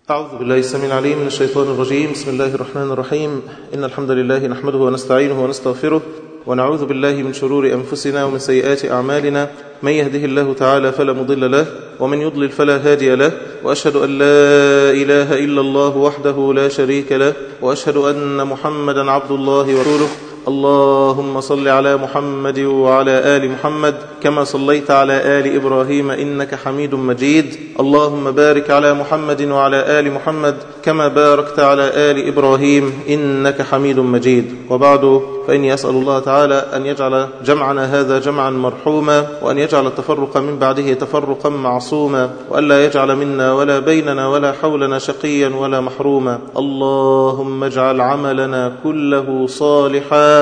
أعوذ بالله السميع العليم من الشيطان الرجيم بسم الله الرحمن الرحيم إن الحمد لله نحمده ونستعينه ونستغفره ونعوذ بالله من شرور أنفسنا ومن سيئات أعمالنا من يهده الله تعالى فلا مضل له ومن يضلل فلا هادي له وأشهد أن لا إله إلا الله وحده لا شريك له وأشهد أن محمدا عبد الله ورسوله اللهم صل على محمد وعلى آل محمد كما صليت على آل إبراهيم إنك حميد مجيد اللهم بارك على محمد وعلى آل محمد كما باركت على آل إبراهيم إنك حميد مجيد وبعد فإني أسأل الله تعالى أن يجعل جمعنا هذا جمعا مرحوما وأن يجعل التفرق من بعده تفرقا معصوما وأن لا يجعل منا ولا بيننا ولا حولنا شقيا ولا محروما اللهم اجعل عملنا كله صالحا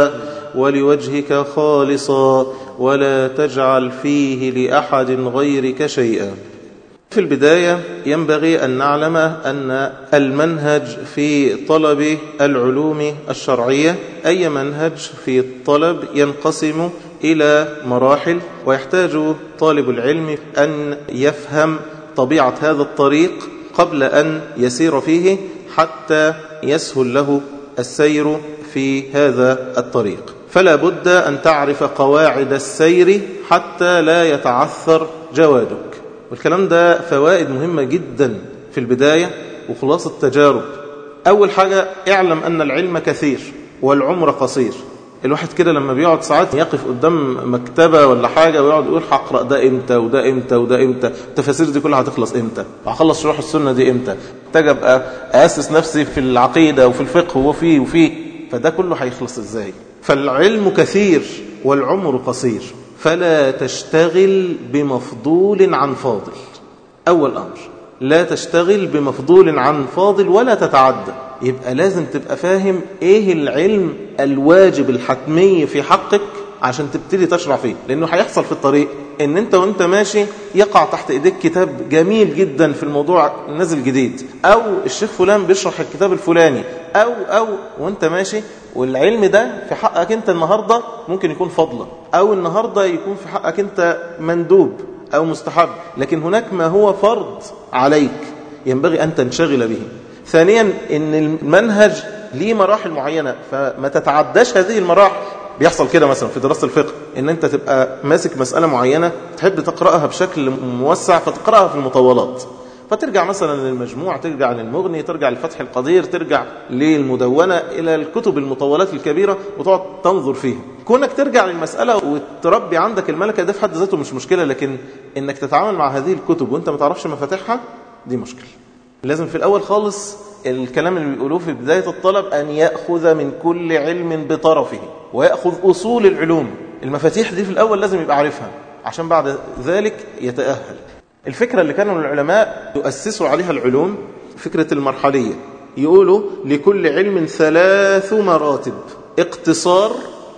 ولوجهك خالصا ولا تجعل فيه لأحد غيرك شيئا في البداية ينبغي أن نعلم أن المنهج في طلب العلوم الشرعية أي منهج في الطلب ينقسم إلى مراحل ويحتاج طالب العلم أن يفهم طبيعة هذا الطريق قبل أن يسير فيه حتى يسهل له السير في هذا الطريق فلا بد أن تعرف قواعد السير حتى لا يتعثر جوادك والكلام ده فوائد مهمة جدا في البداية وخلاصة تجارب أول حاجة اعلم أن العلم كثير والعمر قصير الواحد كده لما بيقعد ساعات يقف قدام مكتبة ولا حاجة ويقعد يقول هقرأ ده امتى وده امتى وده امتى التفاسير دي كلها هتخلص امتى وهخلص شروح السنة دي امتى محتاج ابقى أسس نفسي في العقيدة وفي الفقه وفي وفي فده كله هيخلص ازاي فالعلم كثير والعمر قصير فلا تشتغل بمفضول عن فاضل أول أمر لا تشتغل بمفضول عن فاضل ولا تتعدى يبقى لازم تبقى فاهم ايه العلم الواجب الحتمي في حقك عشان تبتدي تشرع فيه لانه هيحصل في الطريق ان انت وانت ماشي يقع تحت ايديك كتاب جميل جدا في الموضوع نازل جديد او الشيخ فلان بيشرح الكتاب الفلاني او او وانت ماشي والعلم ده في حقك انت النهارده ممكن يكون فضلا او النهارده يكون في حقك انت مندوب او مستحب لكن هناك ما هو فرض عليك ينبغي ان تنشغل به ثانيا ان المنهج ليه مراحل معينه فما تتعداش هذه المراحل بيحصل كده مثلا في دراسة الفقه ان انت تبقى ماسك مسألة معينة تحب تقرأها بشكل موسع فتقرأها في المطولات فترجع مثلا للمجموع ترجع للمغني ترجع لفتح القدير ترجع للمدونة إلى الكتب المطولات الكبيرة وتقعد تنظر فيها كونك ترجع للمسألة وتربي عندك الملكة ده في حد ذاته مش مشكلة لكن انك تتعامل مع هذه الكتب وانت ما تعرفش مفاتيحها دي مشكلة لازم في الأول خالص الكلام اللي بيقولوه في بداية الطلب أن يأخذ من كل علم بطرفه ويأخذ أصول العلوم المفاتيح دي في الأول لازم يبقى عارفها عشان بعد ذلك يتأهل الفكرة اللي كانوا العلماء يؤسسوا عليها العلوم فكرة المرحلية يقولوا لكل علم ثلاث مراتب اقتصار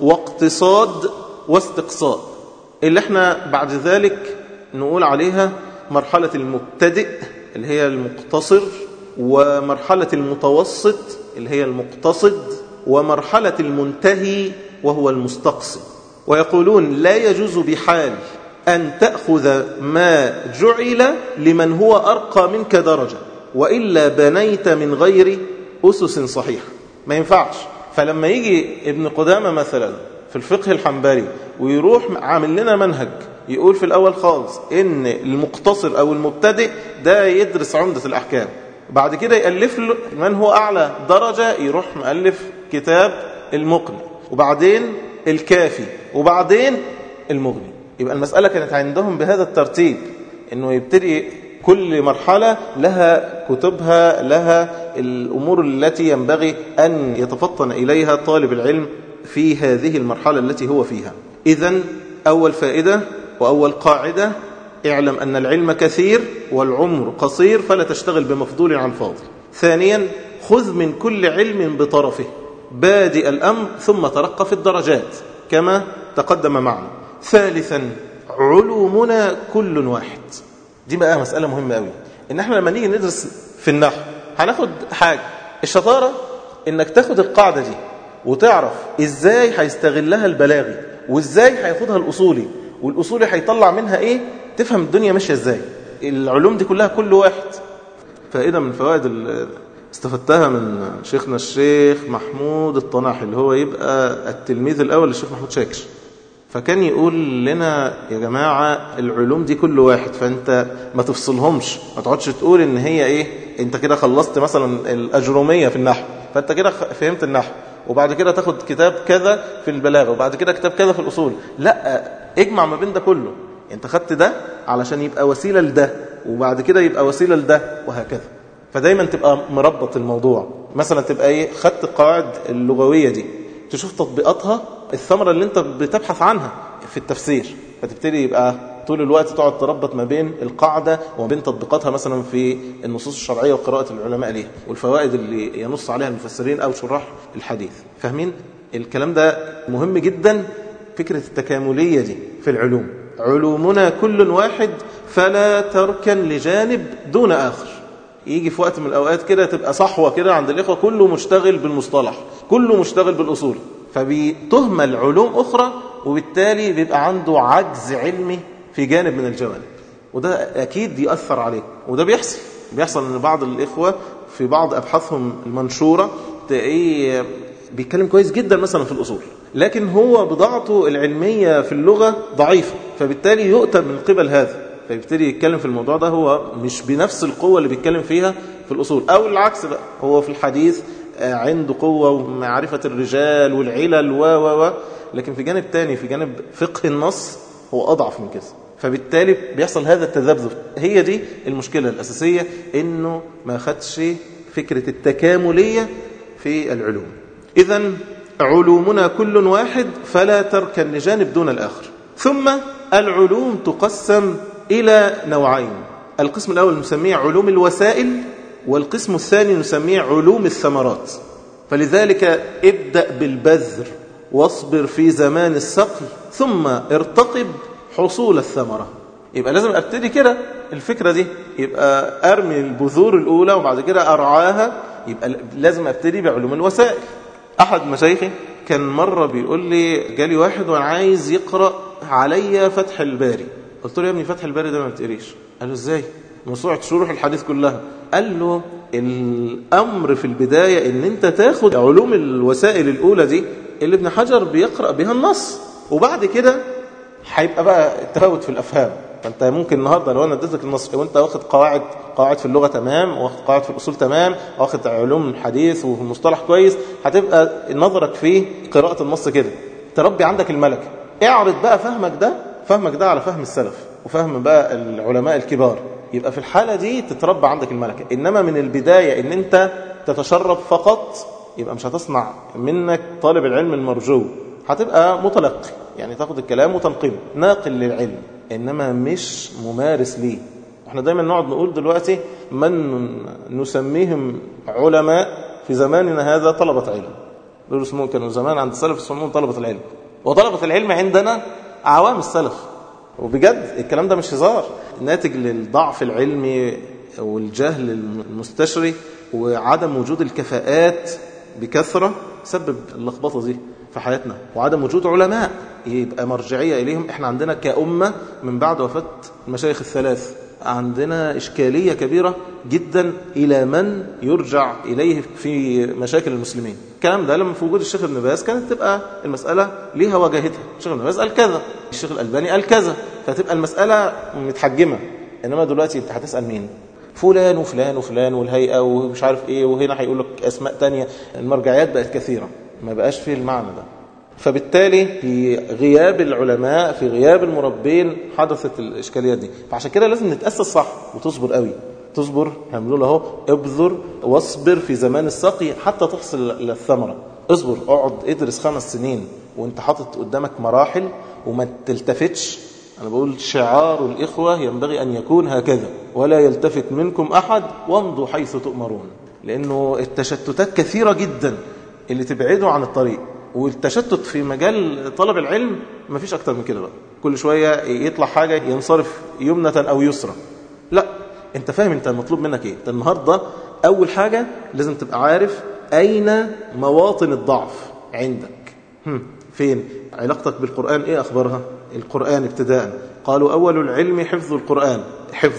واقتصاد واستقصاء اللي احنا بعد ذلك نقول عليها مرحلة المبتدئ اللي هي المقتصر ومرحلة المتوسط اللي هي المقتصد ومرحلة المنتهي وهو المستقصي ويقولون لا يجوز بحال أن تأخذ ما جعل لمن هو أرقى منك درجة وإلا بنيت من غير أسس صحيحة ما ينفعش فلما يجي ابن قدامة مثلا في الفقه الحنبلي ويروح عامل لنا منهج يقول في الأول خالص إن المقتصر أو المبتدئ ده يدرس عمدة الأحكام بعد كده يألف له من هو أعلى درجة يروح مؤلف كتاب المقنع وبعدين الكافي وبعدين المغني يبقى المسألة كانت عندهم بهذا الترتيب انه يبتدي كل مرحلة لها كتبها لها الأمور التي ينبغي أن يتفطن إليها طالب العلم في هذه المرحلة التي هو فيها إذا أول فائدة وأول قاعدة اعلم أن العلم كثير والعمر قصير فلا تشتغل بمفضول عن فاضل ثانيا خذ من كل علم بطرفه بادئ الأمر ثم ترقى في الدرجات كما تقدم معنا ثالثا علومنا كل واحد دي بقى مسألة مهمة قوي ان احنا لما نيجي ندرس في النحو هناخد حاجة الشطارة انك تاخد القاعدة دي وتعرف ازاي هيستغلها البلاغي وازاي هياخدها الاصولي والاصولي هيطلع منها ايه تفهم الدنيا ماشيه ازاي العلوم دي كلها كل واحد فائدة من فوائد ال- استفدتها من شيخنا الشيخ محمود الطناحي اللي هو يبقى التلميذ الأول للشيخ محمود شاكر فكان يقول لنا يا جماعة العلوم دي كل واحد فانت ما تفصلهمش ما تقعدش تقول ان هي ايه انت كده خلصت مثلا الأجرومية في النحو فانت كده خ- فهمت النحو وبعد كده تاخد كتاب كذا في البلاغة وبعد كده كتاب كذا في الأصول لا اجمع ما بين ده كله انت خدت ده علشان يبقى وسيلة لده وبعد كده يبقى وسيلة لده وهكذا فدايما تبقى مربط الموضوع مثلا تبقى ايه خدت القواعد اللغوية دي تشوف تطبيقاتها الثمرة اللي انت بتبحث عنها في التفسير فتبتدي يبقى طول الوقت تقعد تربط ما بين القاعدة وما بين تطبيقاتها مثلا في النصوص الشرعية وقراءة العلماء ليها والفوائد اللي ينص عليها المفسرين أو شراح الحديث فاهمين؟ الكلام ده مهم جدا فكرة التكاملية دي في العلوم علومنا كل واحد فلا تركن لجانب دون آخر يجي في وقت من الأوقات كده تبقى صحوة كده عند الإخوة كله مشتغل بالمصطلح كله مشتغل بالأصول فبتهمل علوم أخرى وبالتالي بيبقى عنده عجز علمي في جانب من الجوانب وده أكيد يأثر عليه وده بيحصل بيحصل أن بعض الإخوة في بعض أبحاثهم المنشورة تلاقيه بيتكلم كويس جدا مثلا في الأصول لكن هو بضاعته العلمية في اللغة ضعيفة فبالتالي يؤتى من قبل هذا فيبتدي يتكلم في الموضوع ده هو مش بنفس القوة اللي بيتكلم فيها في الأصول أو العكس بقى هو في الحديث آه، عنده قوة ومعرفة الرجال والعلل و و و لكن في جانب تاني في جانب فقه النص هو أضعف من كده فبالتالي بيحصل هذا التذبذب هي دي المشكلة الأساسية إنه ما خدش فكرة التكاملية في العلوم إذا علومنا كل واحد فلا تركن لجانب دون الآخر ثم العلوم تقسم إلى نوعين القسم الأول نسميه علوم الوسائل والقسم الثاني نسميه علوم الثمرات فلذلك ابدأ بالبذر واصبر في زمان السقي ثم ارتقب حصول الثمرة يبقى لازم ابتدي كده الفكرة دي يبقى ارمي البذور الاولى وبعد كده ارعاها يبقى لازم ابتدي بعلوم الوسائل احد مشايخي كان مرة بيقول لي جالي واحد وانا عايز يقرأ عليا فتح الباري قلت له يا ابني فتح الباري ده ما بتقريش قال له ازاي موسوعة شروح الحديث كلها قال له الامر في البداية ان انت تاخد علوم الوسائل الاولى دي اللي ابن حجر بيقرأ بها النص وبعد كده هيبقى بقى التفاوت في الافهام فانت ممكن النهارده لو انا اديتك النص وانت واخد قواعد قواعد في اللغه تمام واخد قواعد في الاصول تمام واخد علوم الحديث وفي المصطلح كويس هتبقى نظرك في قراءه النص كده تربي عندك الملكه اعرض بقى فهمك ده فهمك ده على فهم السلف وفهم بقى العلماء الكبار يبقى في الحاله دي تتربى عندك الملكه انما من البدايه ان انت تتشرب فقط يبقى مش هتصنع منك طالب العلم المرجو هتبقى متلقي يعني تاخد الكلام وتنقله ناقل للعلم انما مش ممارس ليه احنا دايما نقعد نقول دلوقتي من نسميهم علماء في زماننا هذا طلبة علم دول اسمهم كانوا زمان عند السلف يسمون طلبة العلم وطلبة العلم عندنا عوام السلف وبجد الكلام ده مش هزار ناتج للضعف العلمي والجهل المستشري وعدم وجود الكفاءات بكثرة سبب اللخبطة دي في حياتنا وعدم وجود علماء يبقى مرجعية إليهم إحنا عندنا كأمة من بعد وفاة المشايخ الثلاث عندنا إشكالية كبيرة جدا إلى من يرجع إليه في مشاكل المسلمين الكلام ده لما في وجود الشيخ ابن باز كانت تبقى المسألة ليها واجهتها الشيخ ابن باز قال كذا الشيخ الألباني قال كذا فتبقى المسألة متحجمة إنما دلوقتي أنت هتسأل مين فلان وفلان وفلان والهيئة ومش عارف إيه وهنا هيقول لك أسماء تانية المرجعيات بقت كثيرة ما بقاش فيه المعنى ده فبالتالي في غياب العلماء في غياب المربين حدثت الإشكاليات دي فعشان كده لازم نتأسس صح وتصبر قوي تصبر هنقول له اهو ابذر واصبر في زمان السقي حتى تحصل الثمرة اصبر اقعد ادرس خمس سنين وانت حاطط قدامك مراحل وما تلتفتش أنا بقول شعار الإخوة ينبغي أن يكون هكذا ولا يلتفت منكم أحد وامضوا حيث تؤمرون لأنه التشتتات كثيرة جدا اللي تبعده عن الطريق والتشتت في مجال طلب العلم ما فيش أكتر من كده بقى كل شوية يطلع حاجة ينصرف يمنة أو يسرى لا انت فاهم انت المطلوب منك ايه انت النهاردة أول حاجة لازم تبقى عارف أين مواطن الضعف عندك هم. فين علاقتك بالقرآن ايه أخبارها القرآن ابتداء قالوا أول العلم حفظ القرآن حفظا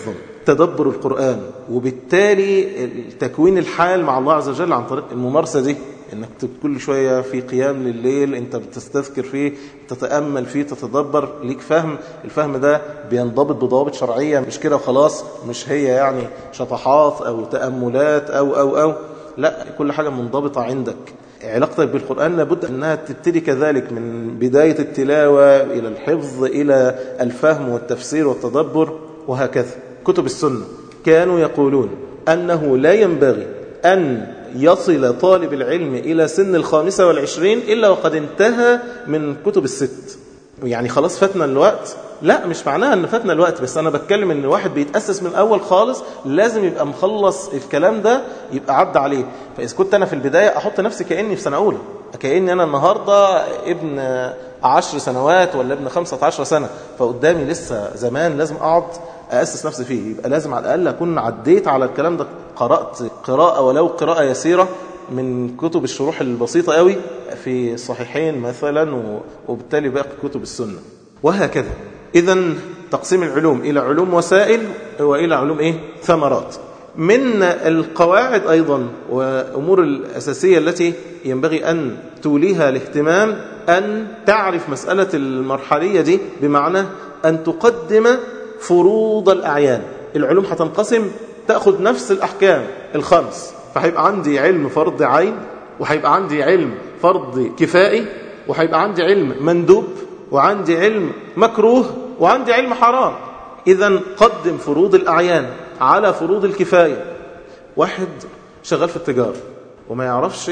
تدبر القرآن وبالتالي تكوين الحال مع الله عز وجل عن طريق الممارسة دي انك كل شوية في قيام لليل انت بتستذكر فيه تتأمل فيه تتدبر ليك فهم الفهم ده بينضبط بضوابط شرعية مش كده وخلاص مش هي يعني شطحات او تأملات او او او لا كل حاجة منضبطة عندك علاقتك بالقرآن لابد أنها تبتدي كذلك من بداية التلاوة إلى الحفظ إلى الفهم والتفسير والتدبر وهكذا كتب السنة كانوا يقولون أنه لا ينبغي أن يصل طالب العلم إلى سن الخامسة والعشرين إلا وقد انتهى من كتب الست يعني خلاص فاتنا الوقت لا مش معناها ان فاتنا الوقت بس انا بتكلم ان الواحد بيتاسس من الاول خالص لازم يبقى مخلص الكلام ده يبقى عدى عليه فاذا كنت انا في البدايه احط نفسي كاني في سنه اولى كاني انا النهارده ابن عشر سنوات ولا ابن خمسة عشر سنه فقدامي لسه زمان لازم اقعد أأسس نفسي فيه يبقى لازم على الأقل أكون عديت على الكلام ده قرأت قراءة ولو قراءة يسيرة من كتب الشروح البسيطة قوي في الصحيحين مثلا وبالتالي باقي كتب السنة وهكذا إذا تقسيم العلوم إلى علوم وسائل وإلى علوم إيه؟ ثمرات من القواعد أيضا وأمور الأساسية التي ينبغي أن توليها الاهتمام أن تعرف مسألة المرحلية دي بمعنى أن تقدم فروض الأعيان العلوم هتنقسم تأخذ نفس الأحكام الخمس فهيبقى عندي علم فرض عين وهيبقى عندي علم فرض كفائي وهيبقى عندي علم مندوب وعندي علم مكروه وعندي علم حرام إذا قدم فروض الأعيان على فروض الكفاية واحد شغال في التجارة وما يعرفش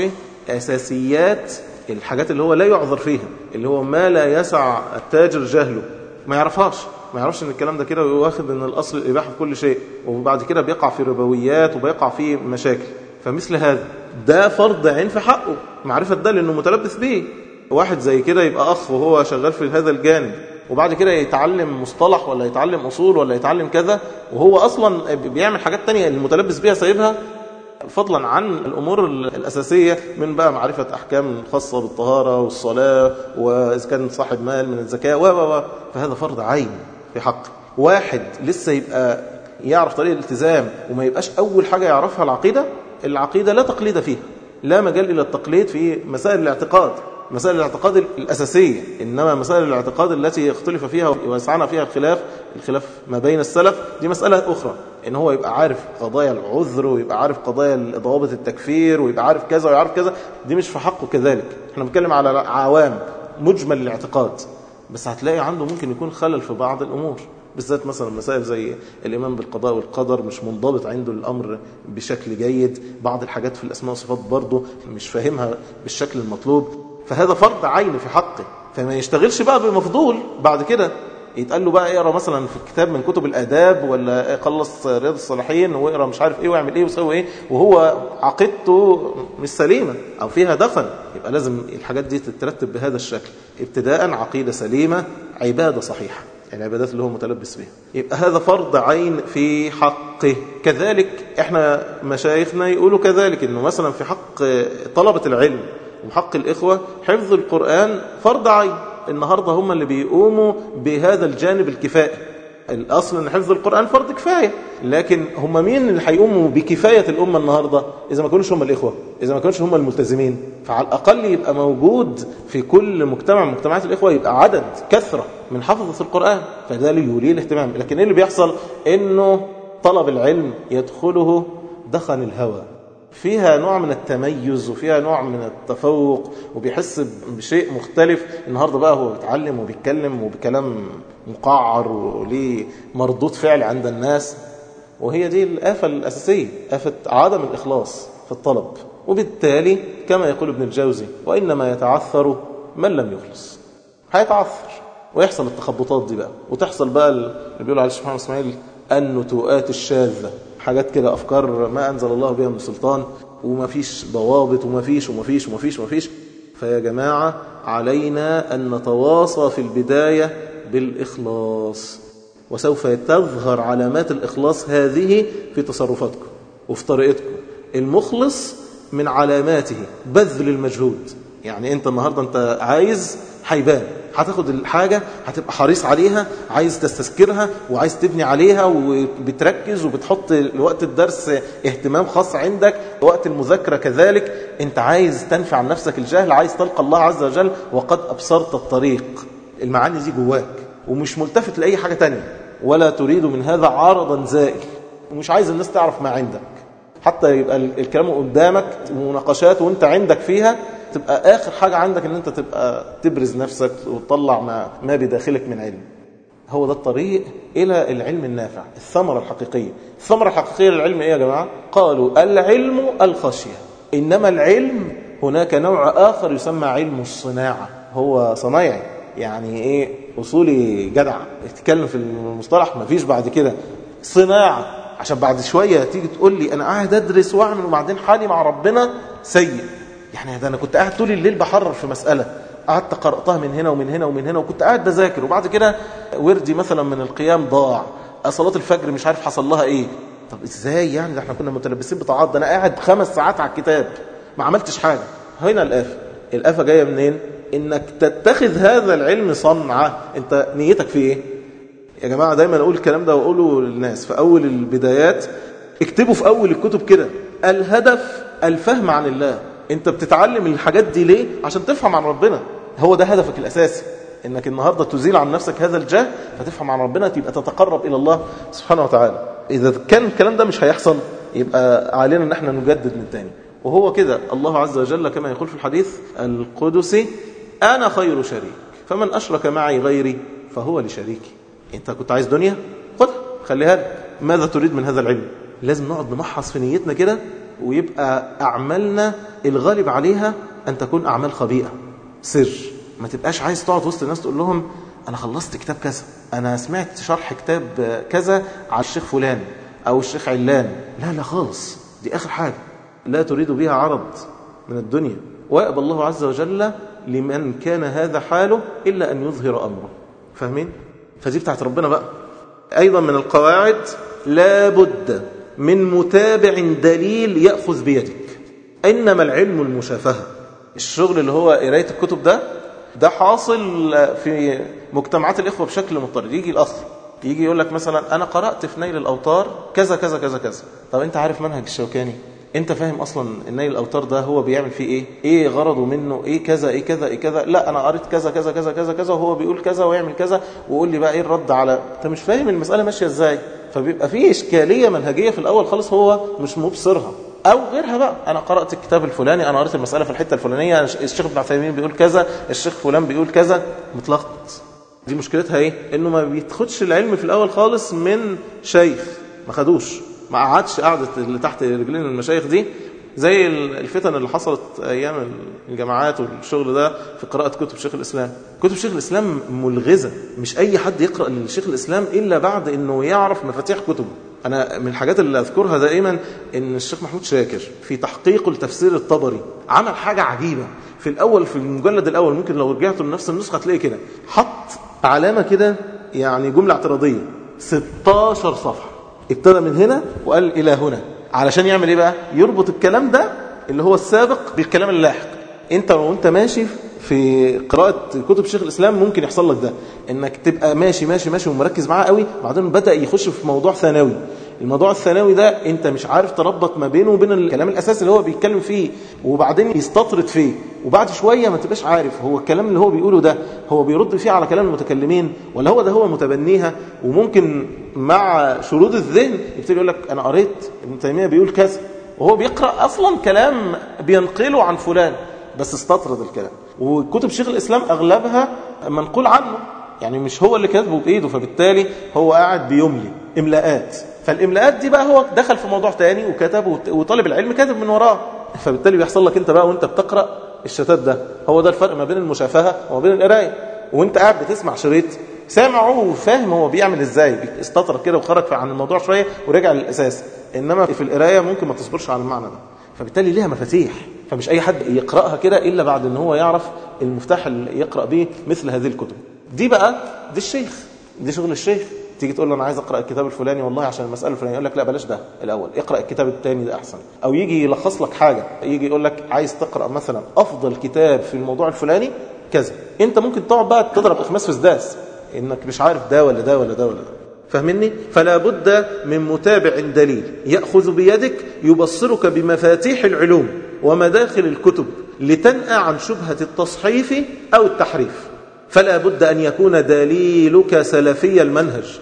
أساسيات الحاجات اللي هو لا يعذر فيها اللي هو ما لا يسع التاجر جهله ما يعرفهاش ما يعرفش ان الكلام ده كده واخد ان الاصل الاباحه في كل شيء وبعد كده بيقع في ربويات وبيقع في مشاكل فمثل هذا ده فرض عين في حقه معرفه ده لانه متلبس به واحد زي كده يبقى اخ وهو شغال في هذا الجانب وبعد كده يتعلم مصطلح ولا يتعلم اصول ولا يتعلم كذا وهو اصلا بيعمل حاجات تانية المتلبس بيها سايبها فضلا عن الأمور الأساسية من بقى معرفة أحكام خاصة بالطهارة والصلاة وإذا كان صاحب مال من الزكاة و و فهذا فرض عين في حق واحد لسه يبقى يعرف طريق الالتزام وما يبقاش أول حاجة يعرفها العقيدة العقيدة لا تقليد فيها لا مجال إلى التقليد في مسائل الاعتقاد مسائل الاعتقاد الأساسية إنما مسائل الاعتقاد التي يختلف فيها ويسعنا فيها الخلاف الخلاف ما بين السلف دي مسألة أخرى إن هو يبقى عارف قضايا العذر ويبقى عارف قضايا ضوابط التكفير ويبقى عارف كذا ويعرف كذا دي مش في حقه كذلك احنا بنتكلم على عوام مجمل الاعتقاد بس هتلاقي عنده ممكن يكون خلل في بعض الأمور بالذات مثلا مسائل زي الإيمان بالقضاء والقدر مش منضبط عنده الأمر بشكل جيد بعض الحاجات في الأسماء والصفات برضه مش فاهمها بالشكل المطلوب فهذا فرض عين في حقه فما يشتغلش بقى بمفضول بعد كده يتقال له بقى اقرا مثلا في كتاب من كتب الاداب ولا خلص رياض الصالحين واقرا مش عارف ايه واعمل ايه وسوي ايه وهو عقيدته مش سليمه او فيها دخل يبقى لازم الحاجات دي تترتب بهذا الشكل ابتداء عقيده سليمه عباده صحيحه العبادات اللي هو متلبس بها يبقى هذا فرض عين في حقه كذلك احنا مشايخنا يقولوا كذلك انه مثلا في حق طلبه العلم وحق الإخوة حفظ القرآن فرض عين النهاردة هم اللي بيقوموا بهذا الجانب الكفائي الأصل أن حفظ القرآن فرض كفاية لكن هم مين اللي هيقوموا بكفاية الأمة النهاردة إذا ما كانوش هم الإخوة إذا ما كانوش هم الملتزمين فعلى الأقل يبقى موجود في كل مجتمع من مجتمعات الإخوة يبقى عدد كثرة من حفظة القرآن فده اللي يوليه الاهتمام لكن إيه اللي بيحصل إنه طلب العلم يدخله دخن الهوى فيها نوع من التميز وفيها نوع من التفوق وبيحس بشيء مختلف النهارده بقى هو بيتعلم وبيتكلم وبكلام مقعر وليه مردود فعل عند الناس وهي دي الآفة الأساسية آفة عدم الإخلاص في الطلب وبالتالي كما يقول ابن الجوزي وإنما يتعثر من لم يخلص هيتعثر ويحصل التخبطات دي بقى وتحصل بقى اللي بيقول عليه الشيخ محمد اسماعيل النتوءات الشاذة حاجات كده أفكار ما أنزل الله بها من سلطان وما فيش ضوابط وما فيش وما فيش وما فيش وما فيش فيا جماعة علينا أن نتواصى في البداية بالإخلاص وسوف تظهر علامات الإخلاص هذه في تصرفاتكم وفي طريقتكم المخلص من علاماته بذل المجهود يعني أنت النهاردة أنت عايز حيبان هتاخد الحاجة هتبقى حريص عليها عايز تستذكرها وعايز تبني عليها وبتركز وبتحط وقت الدرس اهتمام خاص عندك وقت المذاكرة كذلك انت عايز تنفع عن نفسك الجهل عايز تلقى الله عز وجل وقد أبصرت الطريق المعاني دي جواك ومش ملتفت لأي حاجة تانية ولا تريد من هذا عارضا زائل ومش عايز الناس تعرف ما عندك حتى يبقى الكلام قدامك ومناقشات وانت عندك فيها تبقى آخر حاجة عندك ان انت تبقى تبرز نفسك وتطلع ما, ما بداخلك من علم هو ده الطريق إلى العلم النافع الثمرة الحقيقية الثمرة الحقيقية للعلم إيه يا جماعة قالوا العلم الخشية إنما العلم هناك نوع آخر يسمى علم الصناعة هو صنايعي يعني إيه أصولي جدع اتكلم في المصطلح ما فيش بعد كده صناعة عشان بعد شوية تيجي تقول لي أنا قاعد أدرس وأعمل وبعدين حالي مع ربنا سيء يعني ده أنا كنت قاعد طول الليل بحرر في مسألة قعدت قرأتها من هنا ومن هنا ومن هنا وكنت قاعد بذاكر وبعد كده وردي مثلا من القيام ضاع صلاة الفجر مش عارف حصل لها ايه طب ازاي يعني ده احنا كنا متلبسين بطاعات ده انا قاعد خمس ساعات على الكتاب ما عملتش حاجة هنا الآفة الآفة جاية منين انك تتخذ هذا العلم صنعة انت نيتك في ايه يا جماعة دايما اقول الكلام ده واقوله للناس في اول البدايات اكتبوا في اول الكتب كده الهدف الفهم عن الله انت بتتعلم الحاجات دي ليه عشان تفهم عن ربنا هو ده هدفك الاساسي انك النهاردة تزيل عن نفسك هذا الجهل فتفهم عن ربنا تبقى تتقرب الى الله سبحانه وتعالى اذا كان الكلام ده مش هيحصل يبقى علينا ان احنا نجدد من تاني وهو كده الله عز وجل كما يقول في الحديث القدسي انا خير شريك فمن اشرك معي غيري فهو لشريكي انت كنت عايز دنيا خدها خليها لك ماذا تريد من هذا العلم لازم نقعد نمحص في نيتنا كده ويبقى أعمالنا الغالب عليها أن تكون أعمال خبيئة سر ما تبقاش عايز تقعد وسط الناس تقول لهم أنا خلصت كتاب كذا أنا سمعت شرح كتاب كذا على الشيخ فلان أو الشيخ علان لا لا خالص دي آخر حاجة لا تريد بها عرض من الدنيا ويأبى الله عز وجل لمن كان هذا حاله إلا أن يظهر أمره فاهمين؟ فدي بتاعت ربنا بقى أيضا من القواعد لا بد من متابع دليل يأخذ بيدك إنما العلم المشافهة الشغل اللي هو قراية الكتب ده ده حاصل في مجتمعات الإخوة بشكل مضطرد يجي الأخ يجي يقول لك مثلا أنا قرأت في نيل الأوتار كذا كذا كذا كذا طب أنت عارف منهج الشوكاني انت فاهم اصلا النيل الاوتار ده هو بيعمل فيه ايه ايه غرضه منه ايه كذا ايه كذا ايه كذا لا انا قريت كذا كذا كذا كذا كذا وهو بيقول كذا ويعمل كذا وقول لي بقى ايه الرد على انت مش فاهم المساله ماشيه ازاي فبيبقى فيه اشكاليه منهجيه في الاول خالص هو مش مبصرها او غيرها بقى انا قرات الكتاب الفلاني انا قريت المساله في الحته الفلانيه الشيخ ابن عثيمين بيقول كذا الشيخ فلان بيقول كذا متلخبط دي مشكلتها ايه انه ما بيتاخدش العلم في الاول خالص من شيخ ما خدوش ما قعدش قعدة اللي تحت رجلين المشايخ دي زي الفتن اللي حصلت أيام الجامعات والشغل ده في قراءة كتب شيخ الإسلام كتب شيخ الإسلام ملغزة مش أي حد يقرأ للشيخ الإسلام إلا بعد أنه يعرف مفاتيح كتبه أنا من الحاجات اللي أذكرها دائما أن الشيخ محمود شاكر في تحقيق التفسير الطبري عمل حاجة عجيبة في الأول في المجلد الأول ممكن لو رجعتوا لنفس النسخة تلاقي كده حط علامة كده يعني جملة اعتراضية 16 صفحة ابتدى من هنا وقال إلى هنا علشان يعمل ايه بقى يربط الكلام ده اللي هو السابق بالكلام اللاحق انت وانت ماشي في قراءة كتب شيخ الإسلام ممكن يحصل لك ده انك تبقى ماشي ماشي ماشي ومركز معاه قوي بعدين بدأ يخش في موضوع ثانوي الموضوع الثانوي ده انت مش عارف تربط ما بينه وبين الكلام الاساسي اللي هو بيتكلم فيه وبعدين يستطرد فيه وبعد شويه ما تبقاش عارف هو الكلام اللي هو بيقوله ده هو بيرد فيه على كلام المتكلمين ولا هو ده هو متبنيها وممكن مع شرود الذهن يبتدي يقول لك انا قريت ابن تيميه بيقول كذا وهو بيقرا اصلا كلام بينقله عن فلان بس استطرد الكلام وكتب شيخ الاسلام اغلبها منقول عنه يعني مش هو اللي كاتبه بايده فبالتالي هو قاعد بيملي املاءات فالاملاءات دي بقى هو دخل في موضوع تاني وكتب وطالب العلم كاتب من وراه فبالتالي بيحصل لك انت بقى وانت بتقرا الشتات ده هو ده الفرق ما بين المشافهه وما بين القرايه وانت قاعد بتسمع شريط سامعه وفاهم هو بيعمل ازاي استطرد كده وخرج عن الموضوع شويه ورجع للاساس انما في القرايه ممكن ما تصبرش على المعنى ده فبالتالي ليها مفاتيح فمش اي حد يقراها كده الا بعد ان هو يعرف المفتاح اللي يقرا به مثل هذه الكتب دي بقى دي الشيخ دي شغل الشيخ تيجي تقول له انا عايز اقرا الكتاب الفلاني والله عشان المساله الفلانيه يقول لك لا بلاش ده الاول اقرا الكتاب الثاني ده احسن او يجي يلخص لك حاجه يجي يقول لك عايز تقرا مثلا افضل كتاب في الموضوع الفلاني كذا انت ممكن تقعد بقى تضرب اخماس في سداس انك مش عارف ده ولا ده ولا ده ولا ده فاهمني فلا بد من متابع دليل ياخذ بيدك يبصرك بمفاتيح العلوم ومداخل الكتب لتنأى عن شبهة التصحيف أو التحريف فلا بد أن يكون دليلك سلفي المنهج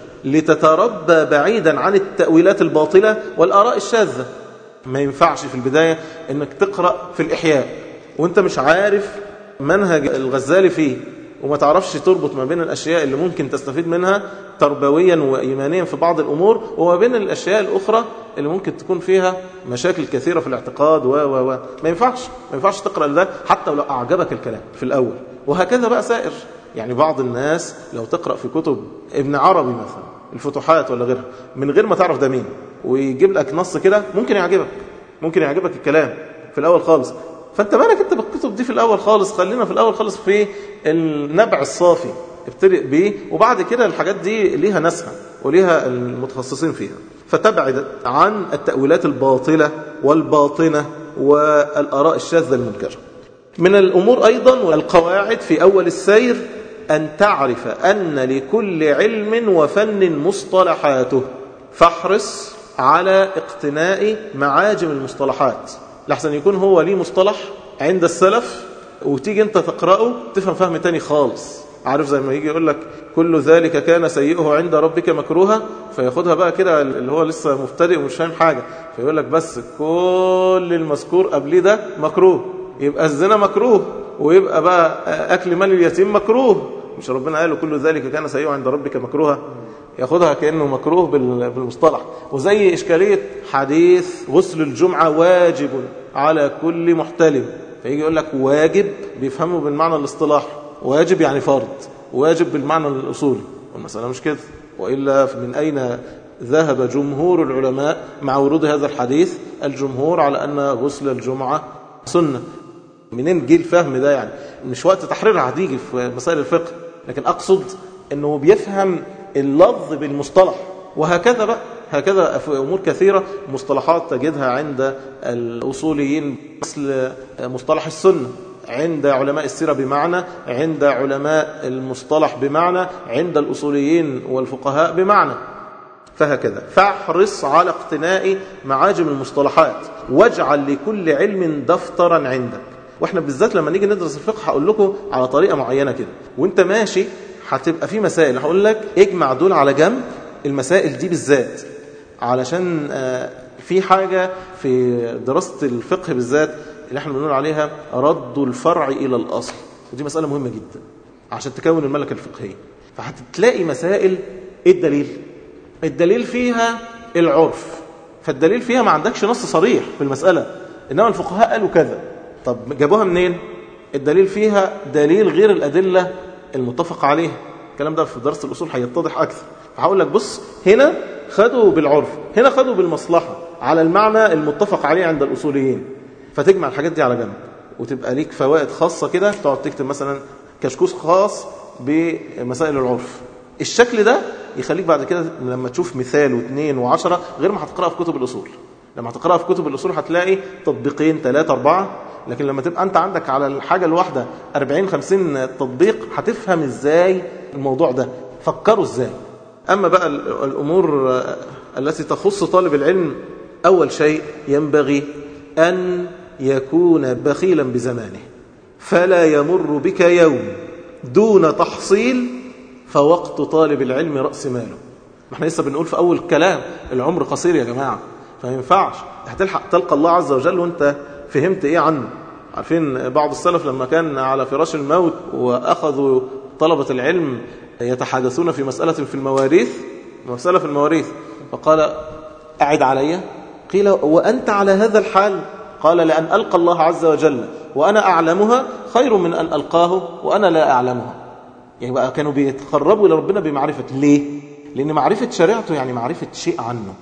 لتتربى بعيدا عن التأويلات الباطلة والآراء الشاذة ما ينفعش في البداية أنك تقرأ في الإحياء وانت مش عارف منهج الغزالي فيه وما تعرفش تربط ما بين الأشياء اللي ممكن تستفيد منها تربويا وإيمانيا في بعض الأمور وما بين الأشياء الأخرى اللي ممكن تكون فيها مشاكل كثيرة في الاعتقاد و و و ما ينفعش ما ينفعش تقرأ ده حتى لو أعجبك الكلام في الأول وهكذا بقى سائر يعني بعض الناس لو تقرأ في كتب ابن عربي مثلا الفتوحات ولا غيرها من غير ما تعرف ده مين ويجيب لك نص كده ممكن يعجبك ممكن يعجبك الكلام في الأول خالص فانت مالك انت بالكتب دي في الاول خالص خلينا في الاول خالص في النبع الصافي ابتدئ بيه وبعد كده الحاجات دي ليها ناسها وليها المتخصصين فيها فتبعد عن التأويلات الباطلة والباطنة والآراء الشاذة المنكرة من الأمور أيضا والقواعد في أول السير أن تعرف أن لكل علم وفن مصطلحاته فاحرص على اقتناء معاجم المصطلحات لحسن يكون هو ليه مصطلح عند السلف وتيجي انت تقرأه تفهم فهم تاني خالص عارف زي ما يجي يقول لك كل ذلك كان سيئه عند ربك مكروها فياخدها بقى كده اللي هو لسه مبتدئ ومش فاهم حاجة فيقول لك بس كل المذكور قبليه ده مكروه يبقى الزنا مكروه ويبقى بقى أكل مال اليتيم مكروه مش ربنا قال كل ذلك كان سيئه عند ربك مكروها ياخدها كأنه مكروه بالمصطلح وزي إشكالية حديث غسل الجمعة واجب على كل محتلم فيجي يقول لك واجب بيفهمه بالمعنى الاصطلاح واجب يعني فرض واجب بالمعنى الأصولي والمسألة مش كده وإلا من أين ذهب جمهور العلماء مع ورود هذا الحديث الجمهور على أن غسل الجمعة سنة منين جه الفهم ده يعني مش وقت تحريرها هتيجي في مسائل الفقه لكن أقصد أنه بيفهم اللفظ بالمصطلح وهكذا بقى هكذا في أمور كثيرة مصطلحات تجدها عند الأصوليين مثل مصطلح السنة عند علماء السيرة بمعنى عند علماء المصطلح بمعنى عند الأصوليين والفقهاء بمعنى فهكذا فاحرص على اقتناء معاجم المصطلحات واجعل لكل علم دفترا عندك واحنا بالذات لما نيجي ندرس الفقه هقول لكم على طريقة معينة كده وانت ماشي هتبقى في مسائل هقول لك اجمع دول على جنب المسائل دي بالذات علشان في حاجة في دراسة الفقه بالذات اللي احنا بنقول عليها رد الفرع إلى الأصل ودي مسألة مهمة جدا عشان تكون الملكة الفقهية فهتلاقي مسائل ايه الدليل الدليل فيها العرف فالدليل فيها ما عندكش نص صريح في المسألة إنما الفقهاء قالوا كذا طب جابوها منين الدليل فيها دليل غير الأدلة المتفق عليها الكلام ده في درس الأصول هيتضح أكثر فهقول لك بص هنا خدوا بالعرف هنا خدوا بالمصلحة على المعنى المتفق عليه عند الأصوليين فتجمع الحاجات دي على جنب وتبقى ليك فوائد خاصة كده تقعد تكتب مثلا كشكوش خاص بمسائل العرف الشكل ده يخليك بعد كده لما تشوف مثال واثنين وعشرة غير ما هتقرأها في كتب الأصول لما هتقرأها في كتب الأصول هتلاقي تطبيقين ثلاثة أربعة لكن لما تبقى أنت عندك على الحاجة الواحدة 40 50 تطبيق هتفهم إزاي الموضوع ده فكروا إزاي أما بقى الأمور التي تخص طالب العلم أول شيء ينبغي أن يكون بخيلا بزمانه فلا يمر بك يوم دون تحصيل فوقت طالب العلم رأس ماله ما احنا لسه بنقول في أول كلام العمر قصير يا جماعة فما ينفعش هتلحق تلقى الله عز وجل وانت فهمت ايه عنه عارفين بعض السلف لما كان على فراش الموت وأخذوا طلبة العلم يتحدثون في مسألة في المواريث مسألة في المواريث فقال أعد علي قيل وأنت على هذا الحال قال لأن ألقى الله عز وجل وأنا أعلمها خير من أن ألقاه وأنا لا أعلمها يعني بقى كانوا بيتقربوا إلى ربنا بمعرفة ليه؟ لأن معرفة شريعته يعني معرفة شيء عنه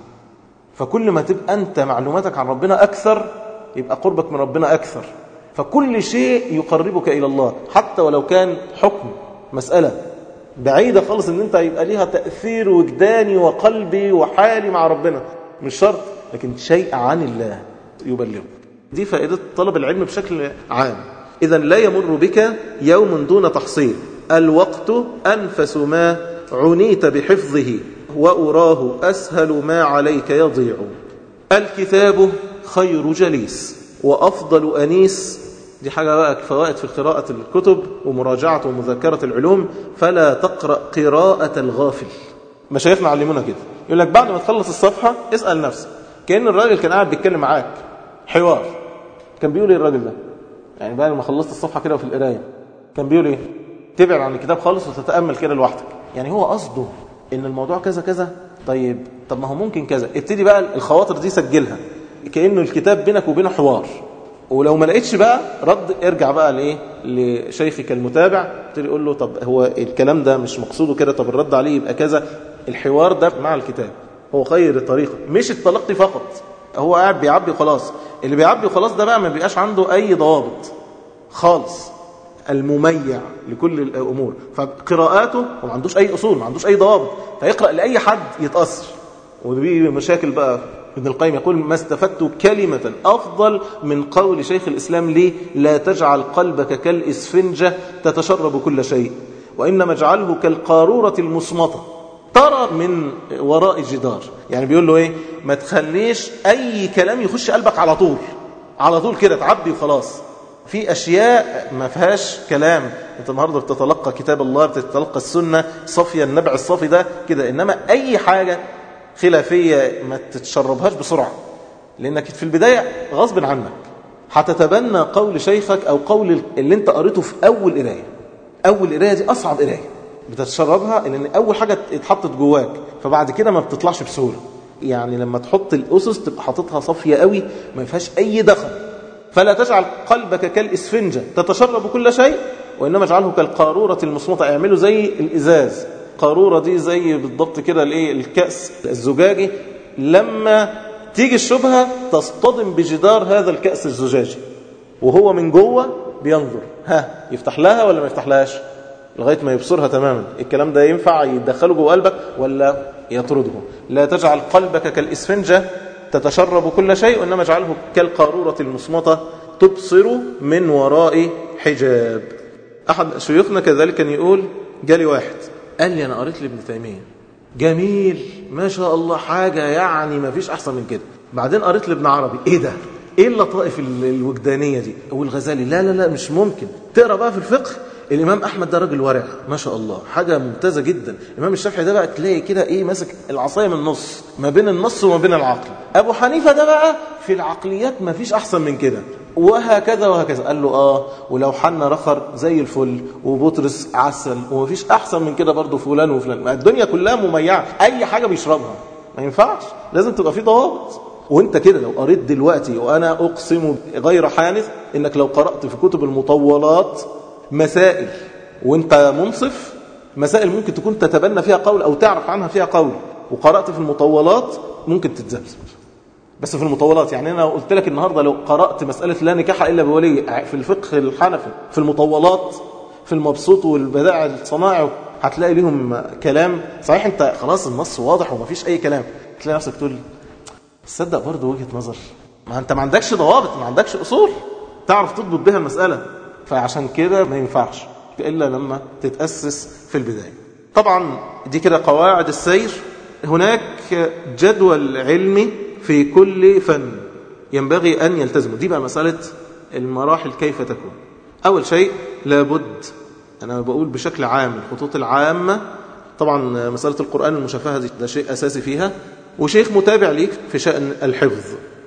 فكل ما تبقى أنت معلوماتك عن ربنا أكثر يبقى قربك من ربنا أكثر فكل شيء يقربك إلى الله حتى ولو كان حكم مسألة بعيدة خالص ان انت يبقى ليها تأثير وجداني وقلبي وحالي مع ربنا مش شرط لكن شيء عن الله يبلغ دي فائدة طلب العلم بشكل عام إذا لا يمر بك يوم دون تحصيل الوقت أنفس ما عنيت بحفظه وأراه أسهل ما عليك يضيع الكتاب خير جليس وأفضل أنيس دي حاجة بقى فوائد في قراءة الكتب ومراجعة ومذاكرة العلوم فلا تقرأ قراءة الغافل مشايخنا علمونا كده يقول لك بعد ما تخلص الصفحة اسأل نفسك كأن الراجل كان قاعد بيتكلم معاك حوار كان بيقول ايه الراجل ده يعني بعد ما خلصت الصفحة كده في القراية كان بيقول ايه تبعد عن الكتاب خالص وتتأمل كده لوحدك يعني هو قصده ان الموضوع كذا كذا طيب طب ما هو ممكن كذا ابتدي بقى الخواطر دي سجلها كأنه الكتاب بينك وبينه حوار ولو ما لقيتش بقى رد ارجع بقى لايه لشيخك المتابع تقول يقول له طب هو الكلام ده مش مقصوده كده طب الرد عليه يبقى كذا الحوار ده مع الكتاب هو خير الطريقه مش التلقي فقط هو قاعد بيعبي خلاص اللي بيعبي خلاص ده بقى ما بيبقاش عنده اي ضوابط خالص المميع لكل الامور فقراءاته هو ما عندوش اي اصول ما عندوش اي ضوابط فيقرا لاي حد يتاثر ودي مشاكل بقى ابن القيم يقول ما استفدت كلمة أفضل من قول شيخ الإسلام لي لا تجعل قلبك كالإسفنجة تتشرب كل شيء وإنما اجعله كالقارورة المصمتة ترى من وراء جدار يعني بيقول له إيه ما تخليش أي كلام يخش قلبك على طول على طول كده تعبي وخلاص في أشياء ما فيهاش كلام أنت النهاردة بتتلقى كتاب الله بتتلقى السنة صفية النبع الصفي ده كده إنما أي حاجة خلافية ما تتشربهاش بسرعة لأنك في البداية غصب عنك هتتبنى قول شيخك أو قول اللي انت قريته في أول قراية أول قراية دي أصعب قراية بتتشربها لأن أول حاجة اتحطت جواك فبعد كده ما بتطلعش بسهولة يعني لما تحط الأسس تبقى حاططها صافية قوي ما فيهاش أي دخل فلا تجعل قلبك كالإسفنجة تتشرب كل شيء وإنما اجعله كالقارورة المصمتة اعمله زي الإزاز قارورة دي زي بالضبط كده الايه الكأس الزجاجي لما تيجي الشبهة تصطدم بجدار هذا الكأس الزجاجي وهو من جوه بينظر ها يفتح لها ولا ما يفتح لهاش لغاية ما يبصرها تماما الكلام ده ينفع يدخله جوه قلبك ولا يطرده لا تجعل قلبك كالإسفنجة تتشرب كل شيء وإنما اجعله كالقارورة المصمتة تبصر من وراء حجاب أحد شيوخنا كذلك كان يقول جالي واحد قال لي أنا قريت لابن تيمية جميل ما شاء الله حاجة يعني ما فيش أحسن من كده بعدين قريت لابن عربي إيه ده إيه اللطائف الوجدانية دي والغزالي لا لا لا مش ممكن تقرأ بقى في الفقه الإمام أحمد ده راجل ورع ما شاء الله حاجة ممتازة جدا الإمام الشافعي ده بقى تلاقي كده إيه ماسك العصاية من النص ما بين النص وما بين العقل أبو حنيفة ده بقى في العقليات ما فيش أحسن من كده وهكذا وهكذا قال له آه ولو حنا رخر زي الفل وبطرس عسل ومفيش أحسن من كده برضه فلان وفلان ما الدنيا كلها مميعة أي حاجة بيشربها ما ينفعش لازم تبقى في ضوابط وانت كده لو قريت دلوقتي وانا اقسم غير حانث انك لو قرأت في كتب المطولات مسائل وانت منصف مسائل ممكن تكون تتبنى فيها قول او تعرف عنها فيها قول وقرأت في المطولات ممكن تتذبذب بس في المطولات يعني انا قلت لك النهارده لو قرات مساله لا نكاح الا بولي في الفقه الحنفي في المطولات في المبسوط والبدائع الصنائع هتلاقي لهم كلام صحيح انت خلاص النص واضح ومفيش اي كلام تلاقي نفسك تقول تصدق برضه وجهه نظر ما انت ما عندكش ضوابط ما عندكش اصول تعرف تضبط بها المساله فعشان كده ما ينفعش الا لما تتاسس في البدايه طبعا دي كده قواعد السير هناك جدول علمي في كل فن ينبغي أن يلتزموا دي بقى مسألة المراحل كيف تكون أول شيء لابد أنا بقول بشكل عام الخطوط العامة طبعا مسألة القرآن المشافهة دي ده شيء أساسي فيها وشيخ متابع ليك في شأن الحفظ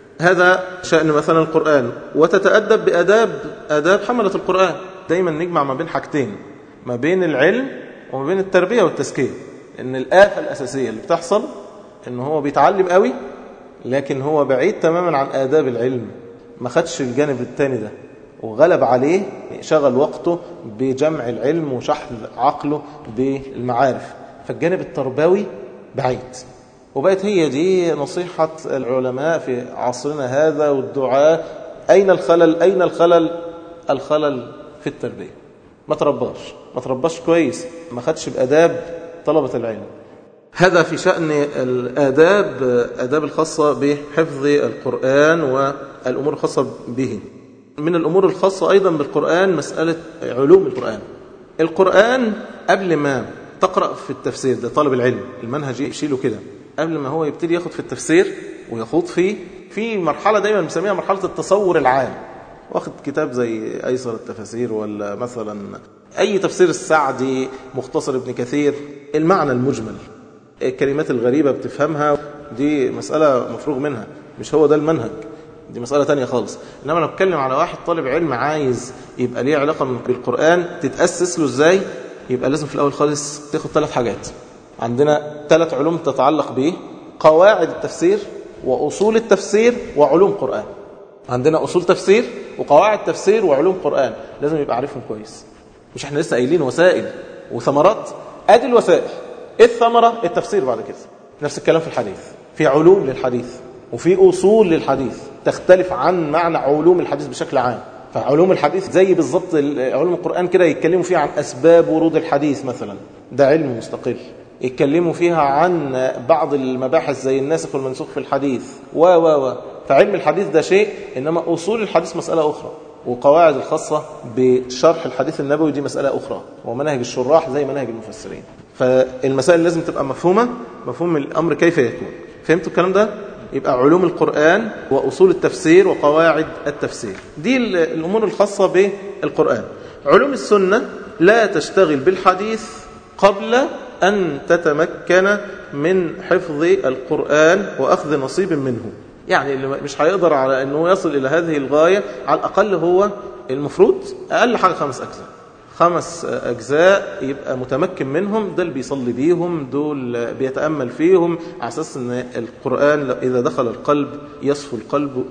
هذا شأن مثلا القرآن وتتأدب بأداب أداب حملة القرآن دايما نجمع ما بين حاجتين ما بين العلم وما بين التربية والتزكية إن الآفة الأساسية اللي بتحصل إن هو بيتعلم قوي لكن هو بعيد تماما عن آداب العلم ما خدش الجانب الثاني ده وغلب عليه شغل وقته بجمع العلم وشحذ عقله بالمعارف فالجانب التربوي بعيد وبقت هي دي نصيحة العلماء في عصرنا هذا والدعاء أين الخلل أين الخلل الخلل في التربية ما ترباش ما ترباش كويس ما خدش بأداب طلبة العلم هذا في شأن الآداب آداب الخاصة بحفظ القرآن والأمور الخاصة به من الأمور الخاصة أيضا بالقرآن مسألة علوم القرآن القرآن قبل ما تقرأ في التفسير ده طالب العلم المنهج يشيله كده قبل ما هو يبتدي ياخد في التفسير ويخوض فيه في مرحلة دايما بنسميها مرحلة التصور العام واخد كتاب زي أيسر التفاسير ولا مثلا أي تفسير السعدي مختصر ابن كثير المعنى المجمل الكلمات الغريبة بتفهمها دي مسألة مفروغ منها مش هو ده المنهج دي مسألة تانية خالص إنما أنا بتكلم على واحد طالب علم عايز يبقى ليه علاقة بالقرآن تتأسس له إزاي يبقى لازم في الأول خالص تاخد ثلاث حاجات عندنا ثلاث علوم تتعلق به قواعد التفسير وأصول التفسير وعلوم قرآن عندنا أصول تفسير وقواعد تفسير وعلوم قرآن لازم يبقى عارفهم كويس مش احنا لسه قايلين وسائل وثمرات ادي الوسائل ايه الثمرة التفسير بعد كده نفس الكلام في الحديث في علوم للحديث وفي أصول للحديث تختلف عن معنى علوم الحديث بشكل عام فعلوم الحديث زي بالظبط علوم القرآن كده يتكلموا فيها عن أسباب ورود الحديث مثلا ده علم مستقل يتكلموا فيها عن بعض المباحث زي الناسخ والمنسوخ في الحديث و و و فعلم الحديث ده شيء إنما أصول الحديث مسألة أخرى وقواعد الخاصة بشرح الحديث النبوي دي مسألة أخرى ومناهج الشراح زي مناهج المفسرين فالمسائل لازم تبقى مفهومة مفهوم الأمر كيف يكون فهمتوا الكلام ده؟ يبقى علوم القرآن وأصول التفسير وقواعد التفسير دي الأمور الخاصة بالقرآن علوم السنة لا تشتغل بالحديث قبل أن تتمكن من حفظ القرآن وأخذ نصيب منه يعني اللي مش هيقدر على أنه يصل إلى هذه الغاية على الأقل هو المفروض أقل حاجة خمس أجزاء خمس أجزاء يبقى متمكن منهم ده اللي بيصلي بيهم دول بيتأمل فيهم على أساس أن القرآن إذا دخل القلب يصفو القلب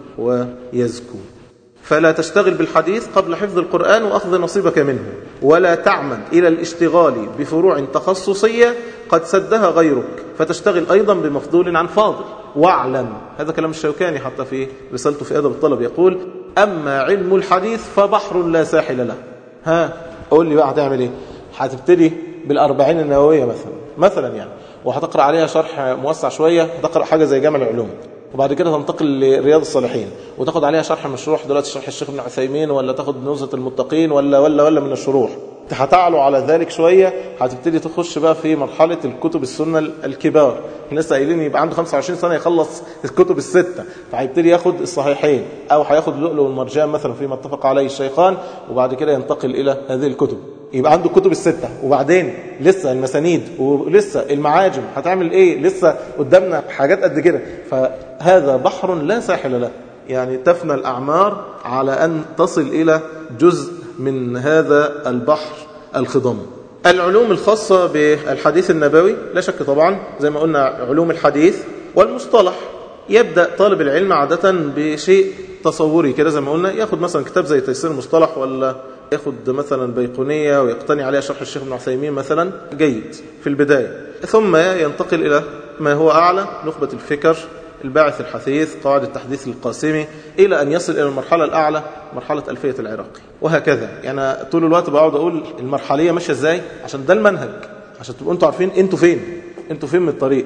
ويزكو فلا تشتغل بالحديث قبل حفظ القرآن وأخذ نصيبك منه ولا تعمد إلى الاشتغال بفروع تخصصية قد سدها غيرك فتشتغل أيضا بمفضول عن فاضل واعلم هذا كلام الشوكاني حتى في رسالته في أدب الطلب يقول أما علم الحديث فبحر لا ساحل له ها قول لي بقى هتعمل ايه هتبتدي بالأربعين النووية مثلا مثلا يعني وهتقرأ عليها شرح موسع شوية هتقرأ حاجة زي جامع العلوم وبعد كده تنتقل لرياض الصالحين وتاخد عليها شرح مشروح دلوقتي شرح الشيخ ابن عثيمين ولا تاخد نزهة المتقين ولا ولا ولا من الشروح هتعلو على ذلك شوية هتبتدي تخش بقى في مرحلة الكتب السنة الكبار الناس قايلين يبقى عنده 25 سنة يخلص الكتب الستة فهيبتدي ياخد الصحيحين أو هياخد اللؤلؤ والمرجان مثلا فيما اتفق عليه الشيخان وبعد كده ينتقل إلى هذه الكتب يبقى عنده الكتب الستة وبعدين لسه المسانيد ولسه المعاجم هتعمل ايه لسه قدامنا حاجات قد كده فهذا بحر لا ساحل له يعني تفنى الأعمار على أن تصل إلى جزء من هذا البحر الخضم العلوم الخاصة بالحديث النبوي لا شك طبعا زي ما قلنا علوم الحديث والمصطلح يبدأ طالب العلم عادة بشيء تصوري كده زي ما قلنا ياخد مثلا كتاب زي تيسير المصطلح ولا ياخد مثلا بيقونية ويقتني عليها شرح الشيخ ابن عثيمين مثلا جيد في البداية ثم ينتقل إلى ما هو أعلى نخبة الفكر الباعث الحثيث قواعد التحديث القاسمي إلى أن يصل إلى المرحلة الأعلى مرحلة ألفية العراقي وهكذا يعني طول الوقت بقعد أقول المرحلية ماشية إزاي عشان ده المنهج عشان تبقوا أنتوا عارفين أنتوا فين أنتوا فين من الطريق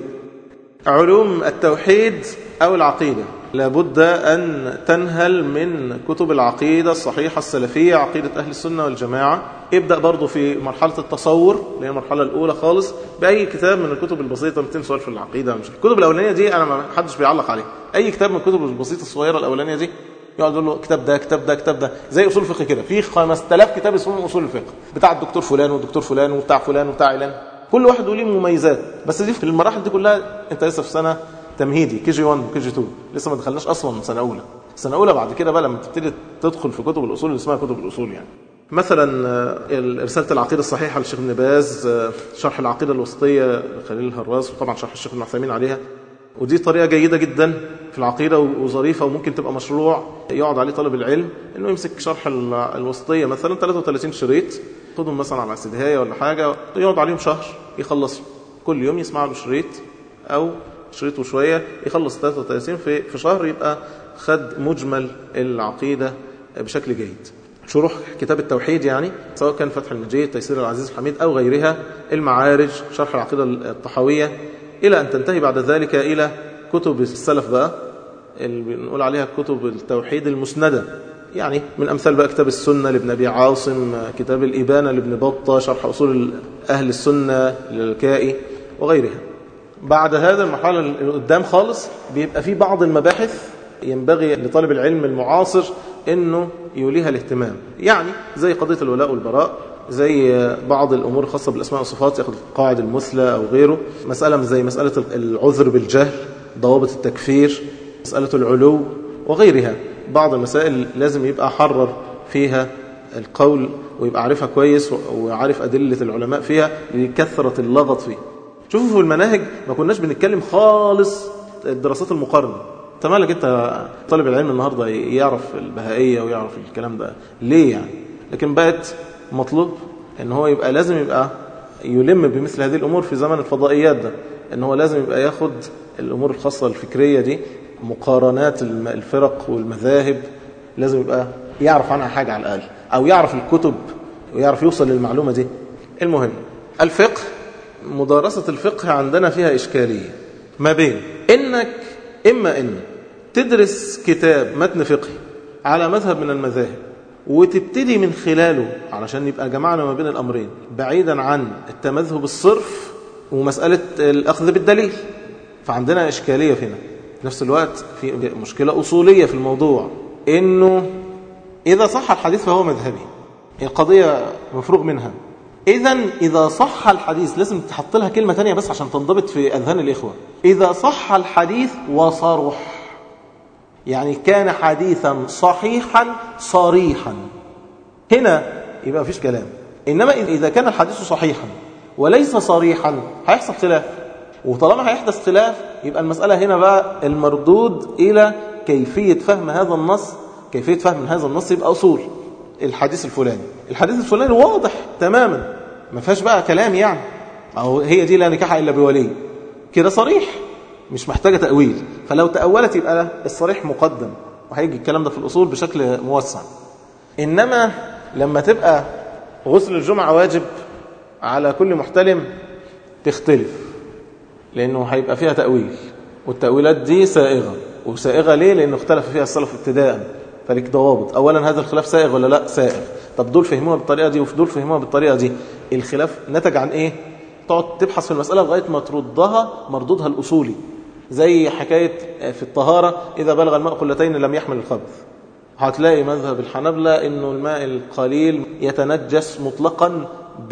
علوم التوحيد أو العقيدة لابد أن تنهل من كتب العقيدة الصحيحة السلفية عقيدة أهل السنة والجماعة ابدأ برضو في مرحلة التصور اللي هي المرحلة الأولى خالص بأي كتاب من الكتب البسيطة 200 سؤال في العقيدة مش الكتب الأولانية دي أنا ما حدش بيعلق عليها أي كتاب من الكتب البسيطة الصغيرة الأولانية دي يقعد يقول له كتاب ده كتاب ده كتاب ده زي اصول الفقه كده في 5000 كتاب اسمهم اصول الفقه بتاع الدكتور فلان والدكتور فلان وبتاع فلان وبتاع علان كل واحد له مميزات بس دي في المراحل دي كلها انت لسه في سنه تمهيدي كي جي 1 وكي جي 2 لسه ما دخلناش اصلا من سنه اولى سنه اولى بعد كده بقى لما تبتدي تدخل في كتب الاصول اللي اسمها كتب الاصول يعني مثلا رساله العقيده الصحيحه للشيخ ابن باز شرح العقيده الوسطيه لخليل الهراس وطبعا شرح الشيخ ابن عثيمين عليها ودي طريقه جيده جدا في العقيده وظريفه وممكن تبقى مشروع يقعد عليه طالب العلم انه يمسك شرح الوسطيه مثلا 33 شريط خدهم مثلا على سدهايه ولا حاجه يقعد عليهم شهر يخلصوا كل يوم يسمع له شريط او شريط وشوية يخلص 33 في في شهر يبقى خد مجمل العقيدة بشكل جيد شروح كتاب التوحيد يعني سواء كان فتح المجيد تيسير العزيز الحميد أو غيرها المعارج شرح العقيدة الطحوية إلى أن تنتهي بعد ذلك إلى كتب السلف بقى اللي بنقول عليها كتب التوحيد المسندة يعني من أمثال بقى كتاب السنة لابن أبي عاصم كتاب الإبانة لابن بطة شرح أصول أهل السنة للكائي وغيرها بعد هذا المرحلة اللي قدام خالص بيبقى في بعض المباحث ينبغي لطالب العلم المعاصر انه يوليها الاهتمام يعني زي قضية الولاء والبراء زي بعض الأمور الخاصة بالأسماء والصفات يأخذ القواعد المثلى أو غيره مسألة زي مسألة العذر بالجهل ضوابط التكفير مسألة العلو وغيرها بعض المسائل لازم يبقى حرر فيها القول ويبقى عارفها كويس وعارف أدلة العلماء فيها لكثرة اللغط فيه شوفوا في المناهج ما كناش بنتكلم خالص الدراسات المقارنة انت مالك انت طالب العلم النهاردة يعرف البهائية ويعرف الكلام ده ليه يعني لكن بقت مطلوب ان هو يبقى لازم يبقى يلم بمثل هذه الامور في زمن الفضائيات ده ان هو لازم يبقى ياخد الامور الخاصة الفكرية دي مقارنات الفرق والمذاهب لازم يبقى يعرف عنها حاجة على الأقل أو يعرف الكتب ويعرف يوصل للمعلومة دي المهم الفقه مدارسة الفقه عندنا فيها إشكالية ما بين إنك إما إن تدرس كتاب متن فقهي على مذهب من المذاهب وتبتدي من خلاله علشان يبقى جمعنا ما بين الأمرين بعيدا عن التمذهب الصرف ومسألة الأخذ بالدليل فعندنا إشكالية فينا في نفس الوقت في مشكلة أصولية في الموضوع إنه إذا صح الحديث فهو مذهبي القضية مفروغ منها إذا إذا صح الحديث لازم تحط لها كلمة تانية بس عشان تنضبط في أذهان الإخوة إذا صح الحديث وصرح يعني كان حديثا صحيحا صريحا هنا يبقى مفيش كلام إنما إذا كان الحديث صحيحا وليس صريحا هيحصل خلاف وطالما هيحدث خلاف يبقى المسألة هنا بقى المردود إلى كيفية فهم هذا النص كيفية فهم هذا النص يبقى أصول الحديث الفلاني الحديث الفلاني واضح تماما ما فيهاش بقى كلام يعني أو هي دي لا نكاح إلا بولي كده صريح مش محتاجة تأويل فلو تأولت يبقى الصريح مقدم وهيجي الكلام ده في الأصول بشكل موسع إنما لما تبقى غسل الجمعة واجب على كل محتلم تختلف لأنه هيبقى فيها تأويل والتأويلات دي سائغة وسائغة ليه؟ لأنه اختلف فيها السلف ابتداء فلك ضوابط أولا هذا الخلاف سائغ ولا لا سائغ طب دول فهموها بالطريقة دي ودول فهموها بالطريقة دي الخلاف نتج عن إيه؟ تقعد تبحث في المسألة لغاية ما تردها مردودها الأصولي زي حكاية في الطهارة إذا بلغ الماء قلتين لم يحمل الخبث هتلاقي مذهب الحنبلة إنه الماء القليل يتنجس مطلقا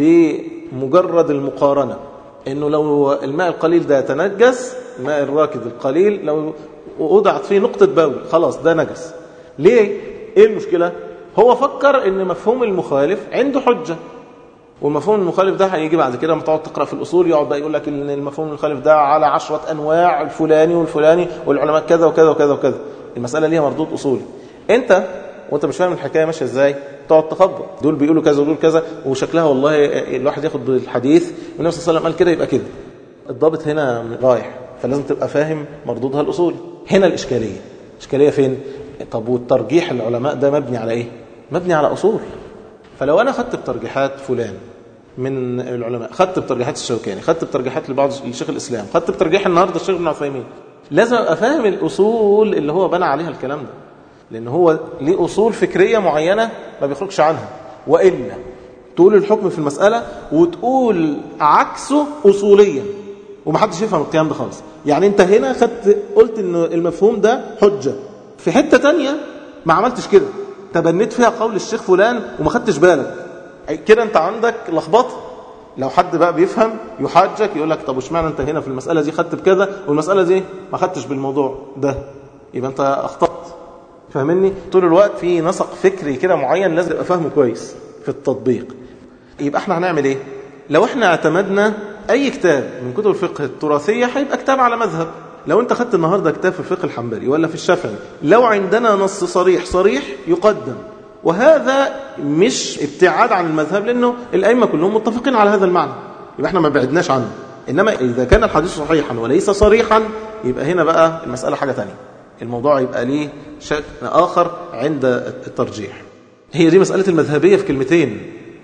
بمجرد المقارنة إنه لو الماء القليل ده يتنجس الماء الراكد القليل لو وضعت فيه نقطة بول خلاص ده نجس ليه؟ إيه المشكلة؟ هو فكر إن مفهوم المخالف عنده حجة والمفهوم المخالف ده هيجي بعد كده لما تقعد تقرا في الاصول يقعد بقى يقول لك ان المفهوم المخالف ده على عشرة انواع الفلاني والفلاني والعلماء كذا وكذا وكذا وكذا المساله ليها مردود اصولي انت وانت مش فاهم الحكايه ماشيه ازاي تقعد تخبط دول بيقولوا كذا ودول كذا وشكلها والله الواحد ياخد بالحديث والنبي صلى الله عليه وسلم قال كده يبقى كده الضابط هنا رايح فلازم تبقى فاهم مردودها الاصولي هنا الاشكاليه الاشكاليه فين طب والترجيح العلماء ده مبني على ايه مبني على اصول فلو انا خدت بترجيحات فلان من العلماء خدت بترجيحات الشوكاني خدت بترجيحات لبعض الشيخ الاسلام خدت بترجيح النهارده الشيخ ابن عثيمين لازم ابقى فاهم الاصول اللي هو بنى عليها الكلام ده لان هو ليه اصول فكريه معينه ما بيخرجش عنها والا تقول الحكم في المساله وتقول عكسه اصوليا ومحدش يفهم الكلام ده خالص يعني انت هنا خدت قلت ان المفهوم ده حجه في حته تانية ما عملتش كده تبنيت فيها قول الشيخ فلان وما خدتش بالك كده انت عندك لخبطه لو حد بقى بيفهم يحاجك يقول لك طب اشمعنى انت هنا في المساله دي خدت بكذا والمساله دي ما خدتش بالموضوع ده يبقى انت اخطات فاهمني طول الوقت في نسق فكري كده معين لازم يبقى فاهمه كويس في التطبيق يبقى احنا هنعمل ايه لو احنا اعتمدنا اي كتاب من كتب الفقه التراثيه هيبقى كتاب على مذهب لو انت خدت النهارده كتاب في الفقه الحنبلي ولا في الشافعي لو عندنا نص صريح صريح يقدم وهذا مش ابتعاد عن المذهب لانه الائمه كلهم متفقين على هذا المعنى يبقى احنا ما بعدناش عنه انما اذا كان الحديث صحيحا وليس صريحا يبقى هنا بقى المساله حاجه ثانيه الموضوع يبقى ليه شكل اخر عند الترجيح هي دي مساله المذهبيه في كلمتين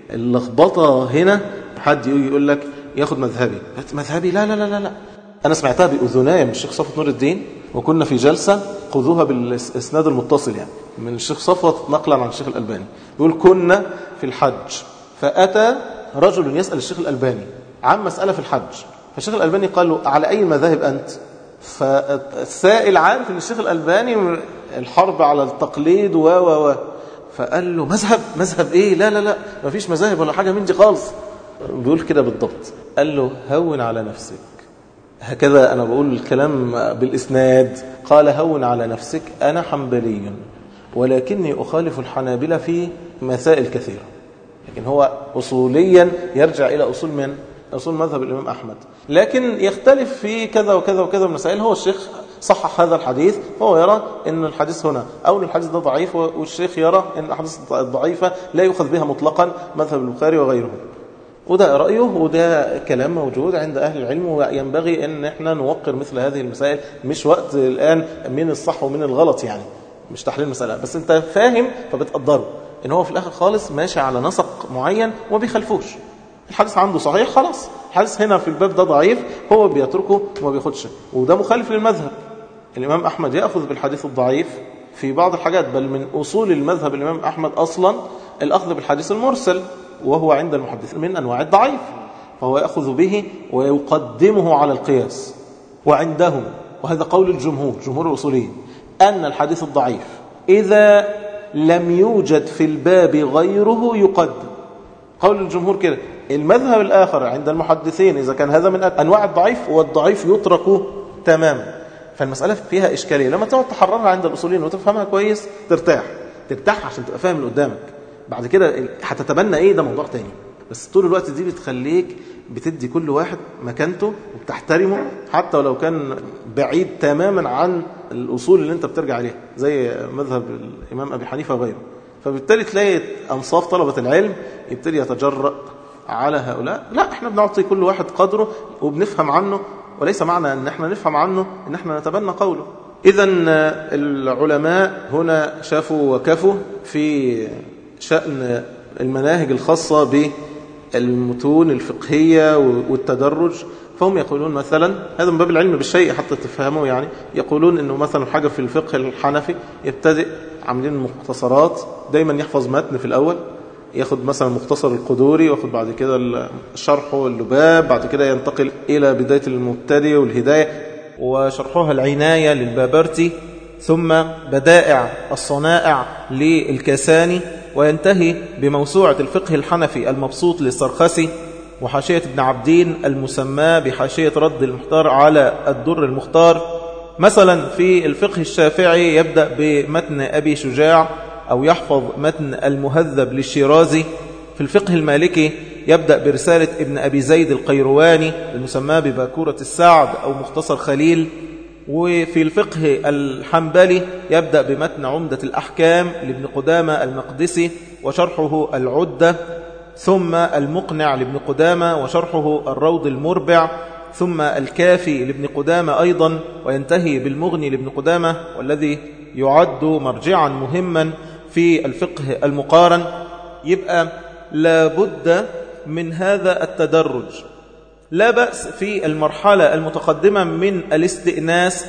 اللخبطه هنا حد يقول لك ياخد مذهبي مذهبي لا لا لا لا, لا. انا سمعتها باذناي من الشيخ صفوت نور الدين وكنا في جلسة خذوها بالإسناد المتصل يعني من الشيخ صفوت نقلا عن الشيخ الألباني يقول كنا في الحج فأتى رجل يسأل الشيخ الألباني عن مسألة في الحج فالشيخ الألباني قال له على أي مذاهب أنت فالسائل عارف ان الشيخ الألباني الحرب على التقليد و و و فقال له مذهب مذهب ايه لا لا لا ما فيش مذاهب ولا حاجة من دي خالص بيقول كده بالضبط قال له هون على نفسك هكذا أنا بقول الكلام بالإسناد قال هون على نفسك أنا حنبلي ولكني أخالف الحنابلة في مسائل كثيرة لكن هو أصوليا يرجع إلى أصول من أصول مذهب الإمام أحمد لكن يختلف في كذا وكذا وكذا من المسائل هو الشيخ صحح هذا الحديث هو يرى أن الحديث هنا أو أن الحديث ده ضعيف والشيخ يرى أن الأحاديث الضعيفة لا يؤخذ بها مطلقا مذهب البخاري وغيره وده رأيه وده كلام موجود عند أهل العلم وينبغي أن احنا نوقر مثل هذه المسائل مش وقت الآن من الصح ومن الغلط يعني مش تحليل المسألة بس انت فاهم فبتقدره ان هو في الآخر خالص ماشي على نسق معين وما بيخلفوش الحديث عنده صحيح خلاص الحديث هنا في الباب ده ضعيف هو بيتركه وما بياخدش وده مخالف للمذهب الإمام أحمد يأخذ بالحديث الضعيف في بعض الحاجات بل من أصول المذهب الإمام أحمد أصلا الأخذ بالحديث المرسل وهو عند المحدثين من أنواع الضعيف فهو يأخذ به ويقدمه على القياس وعندهم وهذا قول الجمهور جمهور الأصوليين أن الحديث الضعيف إذا لم يوجد في الباب غيره يقدم قول الجمهور كده المذهب الآخر عند المحدثين إذا كان هذا من أنواع الضعيف والضعيف يترك تماما فالمسألة فيها إشكالية لما تقعد تحررها عند الأصوليين وتفهمها كويس ترتاح ترتاح عشان تبقى فاهم اللي قدامك بعد كده هتتبنى ايه ده موضوع تاني بس طول الوقت دي بتخليك بتدي كل واحد مكانته وبتحترمه حتى ولو كان بعيد تماما عن الأصول اللي انت بترجع عليها زي مذهب الإمام أبي حنيفة وغيره فبالتالي تلاقي أنصاف طلبة العلم يبتدي يتجرأ على هؤلاء لا احنا بنعطي كل واحد قدره وبنفهم عنه وليس معنى ان احنا نفهم عنه ان احنا نتبنى قوله اذا العلماء هنا شافوا وكفوا في شأن المناهج الخاصة بالمتون الفقهية والتدرج فهم يقولون مثلا هذا من باب العلم بالشيء حتى تفهموا يعني يقولون انه مثلا حاجة في الفقه الحنفي يبتدئ عاملين مختصرات دايما يحفظ متن في الأول ياخد مثلا مختصر القدوري وياخد بعد كده الشرح واللباب بعد كده ينتقل إلى بداية المبتدئ والهداية وشرحها العناية للبابرتي ثم بدائع الصنائع للكساني وينتهي بموسوعة الفقه الحنفي المبسوط للسرخسي وحاشية ابن عبدين المسمى بحاشية رد المختار على الدر المختار مثلا في الفقه الشافعي يبدأ بمتن أبي شجاع أو يحفظ متن المهذب للشيرازي في الفقه المالكي يبدأ برسالة ابن أبي زيد القيرواني المسمى بباكورة السعد أو مختصر خليل وفي الفقه الحنبلي يبدأ بمتن عمدة الأحكام لابن قدامة المقدسي وشرحه العدة ثم المقنع لابن قدامة وشرحه الروض المربع ثم الكافي لابن قدامة أيضا وينتهي بالمغني لابن قدامة والذي يعد مرجعا مهما في الفقه المقارن يبقى لابد من هذا التدرج لا بأس في المرحلة المتقدمة من الاستئناس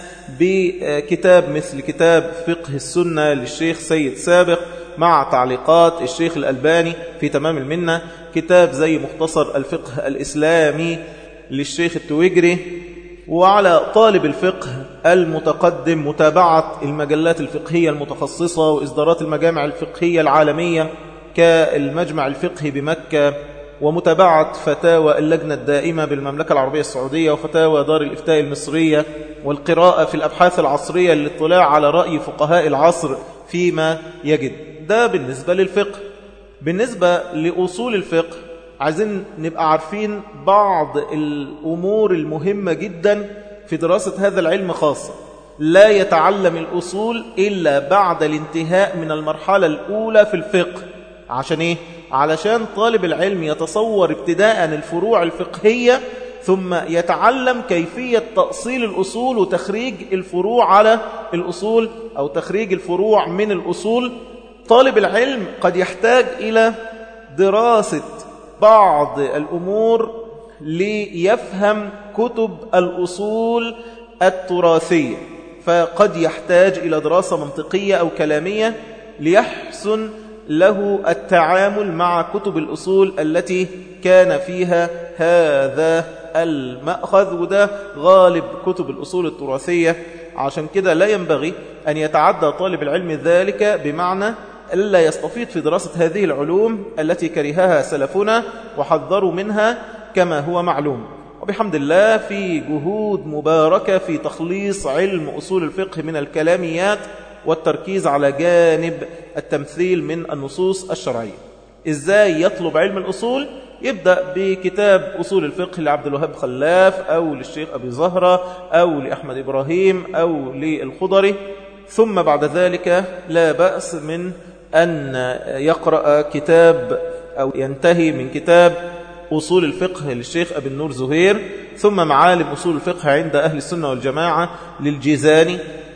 بكتاب مثل كتاب فقه السنة للشيخ سيد سابق مع تعليقات الشيخ الألباني في تمام المنة كتاب زي مختصر الفقه الإسلامي للشيخ التويجري وعلى طالب الفقه المتقدم متابعة المجلات الفقهية المتخصصة وإصدارات المجامع الفقهية العالمية كالمجمع الفقهي بمكة ومتابعة فتاوى اللجنة الدائمة بالمملكة العربية السعودية وفتاوى دار الإفتاء المصرية والقراءة في الأبحاث العصرية للاطلاع على رأي فقهاء العصر فيما يجد ده بالنسبة للفقه بالنسبة لأصول الفقه عايزين نبقى عارفين بعض الأمور المهمة جدا في دراسة هذا العلم خاصة لا يتعلم الأصول إلا بعد الانتهاء من المرحلة الأولى في الفقه عشان إيه؟ علشان طالب العلم يتصور ابتداء الفروع الفقهية ثم يتعلم كيفية تأصيل الأصول وتخريج الفروع على الأصول أو تخريج الفروع من الأصول طالب العلم قد يحتاج إلى دراسة بعض الأمور ليفهم كتب الأصول التراثية فقد يحتاج إلى دراسة منطقية أو كلامية ليحسن له التعامل مع كتب الأصول التي كان فيها هذا المأخذ وده غالب كتب الأصول التراثية عشان كده لا ينبغي أن يتعدى طالب العلم ذلك بمعنى ألا يستفيد في دراسة هذه العلوم التي كرهها سلفنا وحذروا منها كما هو معلوم وبحمد الله في جهود مباركة في تخليص علم أصول الفقه من الكلاميات والتركيز على جانب التمثيل من النصوص الشرعية إزاي يطلب علم الأصول يبدأ بكتاب أصول الفقه لعبد الوهاب خلاف أو للشيخ أبي زهرة أو لأحمد إبراهيم أو للخضري ثم بعد ذلك لا بأس من أن يقرأ كتاب أو ينتهي من كتاب أصول الفقه للشيخ أبي النور زهير ثم معالم أصول الفقه عند أهل السنة والجماعة للجيزاني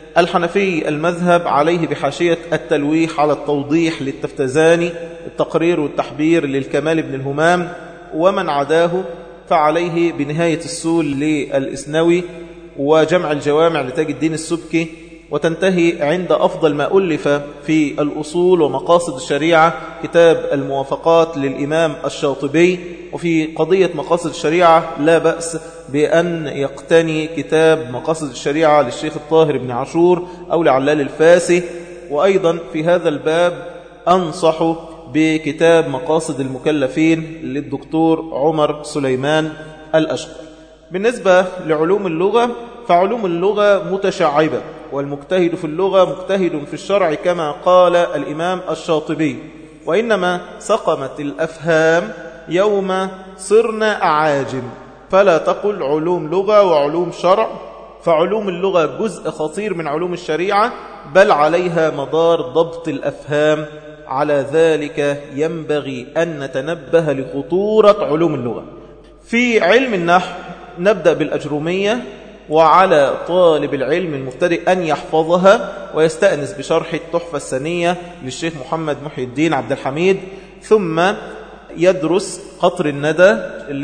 الحنفي المذهب عليه بحاشية التلويح على التوضيح للتفتزاني التقرير والتحبير للكمال بن الهمام ومن عداه فعليه بنهاية السول للإسنوي وجمع الجوامع لتاج الدين السبكي وتنتهي عند أفضل ما ألف في الأصول ومقاصد الشريعة كتاب الموافقات للإمام الشاطبي وفي قضية مقاصد الشريعة لا بأس بأن يقتني كتاب مقاصد الشريعة للشيخ الطاهر بن عاشور أو لعلال الفاسي وأيضا في هذا الباب أنصح بكتاب مقاصد المكلفين للدكتور عمر سليمان الأشقر بالنسبة لعلوم اللغة فعلوم اللغة متشعبة والمجتهد في اللغة مجتهد في الشرع كما قال الإمام الشاطبي وإنما سقمت الأفهام يوم صرنا أعاجم فلا تقل علوم لغة وعلوم شرع فعلوم اللغة جزء خطير من علوم الشريعة بل عليها مدار ضبط الأفهام على ذلك ينبغي أن نتنبه لخطورة علوم اللغة في علم النحو نبدأ بالأجرومية وعلى طالب العلم المبتدئ أن يحفظها ويستأنس بشرح التحفة السنية للشيخ محمد محي الدين عبد الحميد ثم يدرس قطر الندى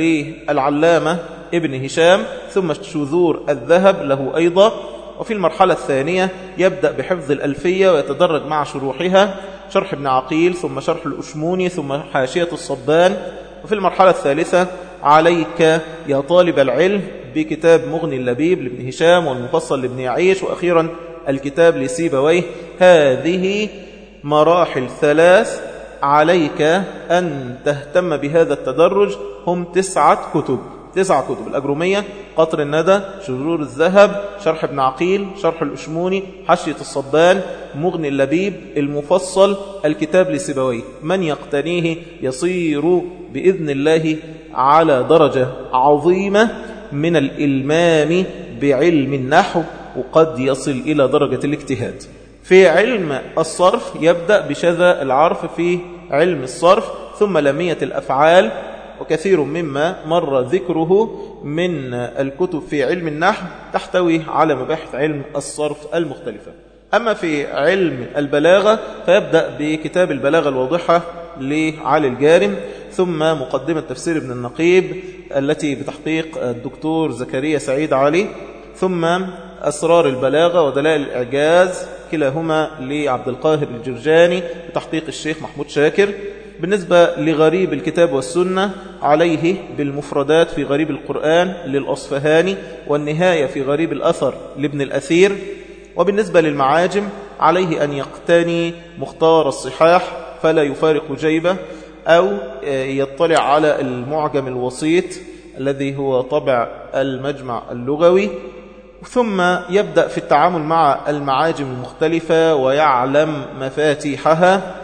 للعلامة ابن هشام ثم شذور الذهب له أيضا وفي المرحلة الثانية يبدأ بحفظ الألفية ويتدرج مع شروحها شرح ابن عقيل ثم شرح الأشموني ثم حاشية الصبان وفي المرحلة الثالثة عليك يا طالب العلم بكتاب مغني اللبيب لابن هشام والمفصل لابن يعيش وأخيرا الكتاب لسيبويه هذه مراحل ثلاث عليك أن تهتم بهذا التدرج هم تسعة كتب تسعة كتب الأجرومية قطر الندى شرور الذهب شرح ابن عقيل شرح الأشموني حشية الصبان مغني اللبيب المفصل الكتاب لسبويه من يقتنيه يصير بإذن الله على درجة عظيمة من الإلمام بعلم النحو وقد يصل إلى درجة الاجتهاد في علم الصرف يبدأ بشذا العرف في علم الصرف ثم لمية الأفعال وكثير مما مر ذكره من الكتب في علم النحو تحتوي على مباحث علم الصرف المختلفة أما في علم البلاغة فيبدأ بكتاب البلاغة الواضحة لعلي الجارم ثم مقدمة تفسير ابن النقيب التي بتحقيق الدكتور زكريا سعيد علي ثم أسرار البلاغة ودلائل الإعجاز كلاهما لعبد القاهر الجرجاني بتحقيق الشيخ محمود شاكر بالنسبة لغريب الكتاب والسنة عليه بالمفردات في غريب القرآن للأصفهاني والنهاية في غريب الأثر لابن الأثير وبالنسبة للمعاجم عليه أن يقتني مختار الصحاح فلا يفارق جيبه أو يطلع على المعجم الوسيط الذي هو طبع المجمع اللغوي ثم يبدأ في التعامل مع المعاجم المختلفة ويعلم مفاتيحها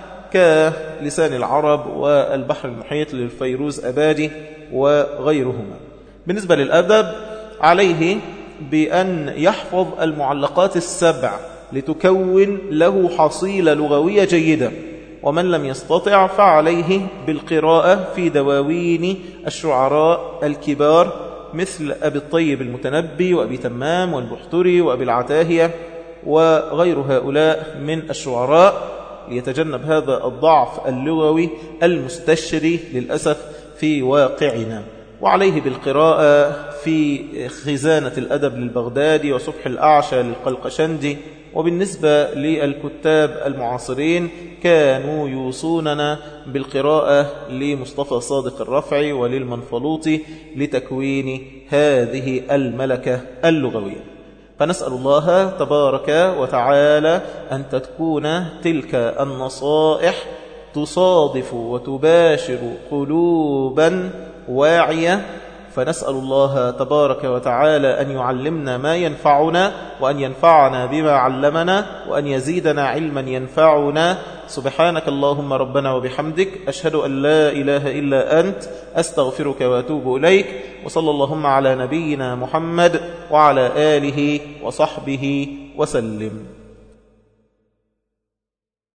كلسان العرب والبحر المحيط للفيروز أبادي وغيرهما بالنسبة للأدب عليه بأن يحفظ المعلقات السبع لتكون له حصيلة لغوية جيدة ومن لم يستطع فعليه بالقراءة في دواوين الشعراء الكبار مثل أبي الطيب المتنبي وأبي تمام والبحتري وأبي العتاهية وغير هؤلاء من الشعراء ليتجنب هذا الضعف اللغوي المستشري للأسف في واقعنا وعليه بالقراءة في خزانة الأدب للبغدادي وصبح الأعشى للقلقشندي وبالنسبة للكتاب المعاصرين كانوا يوصوننا بالقراءة لمصطفى صادق الرفعي وللمنفلوطي لتكوين هذه الملكة اللغوية فنسأل الله تبارك وتعالى أن تكون تلك النصائح تصادف وتباشر قلوبا واعية فنسأل الله تبارك وتعالى أن يعلمنا ما ينفعنا وأن ينفعنا بما علمنا وأن يزيدنا علما ينفعنا سبحانك اللهم ربنا وبحمدك أشهد أن لا إله إلا أنت أستغفرك وأتوب إليك وصلى اللهم على نبينا محمد وعلى آله وصحبه وسلم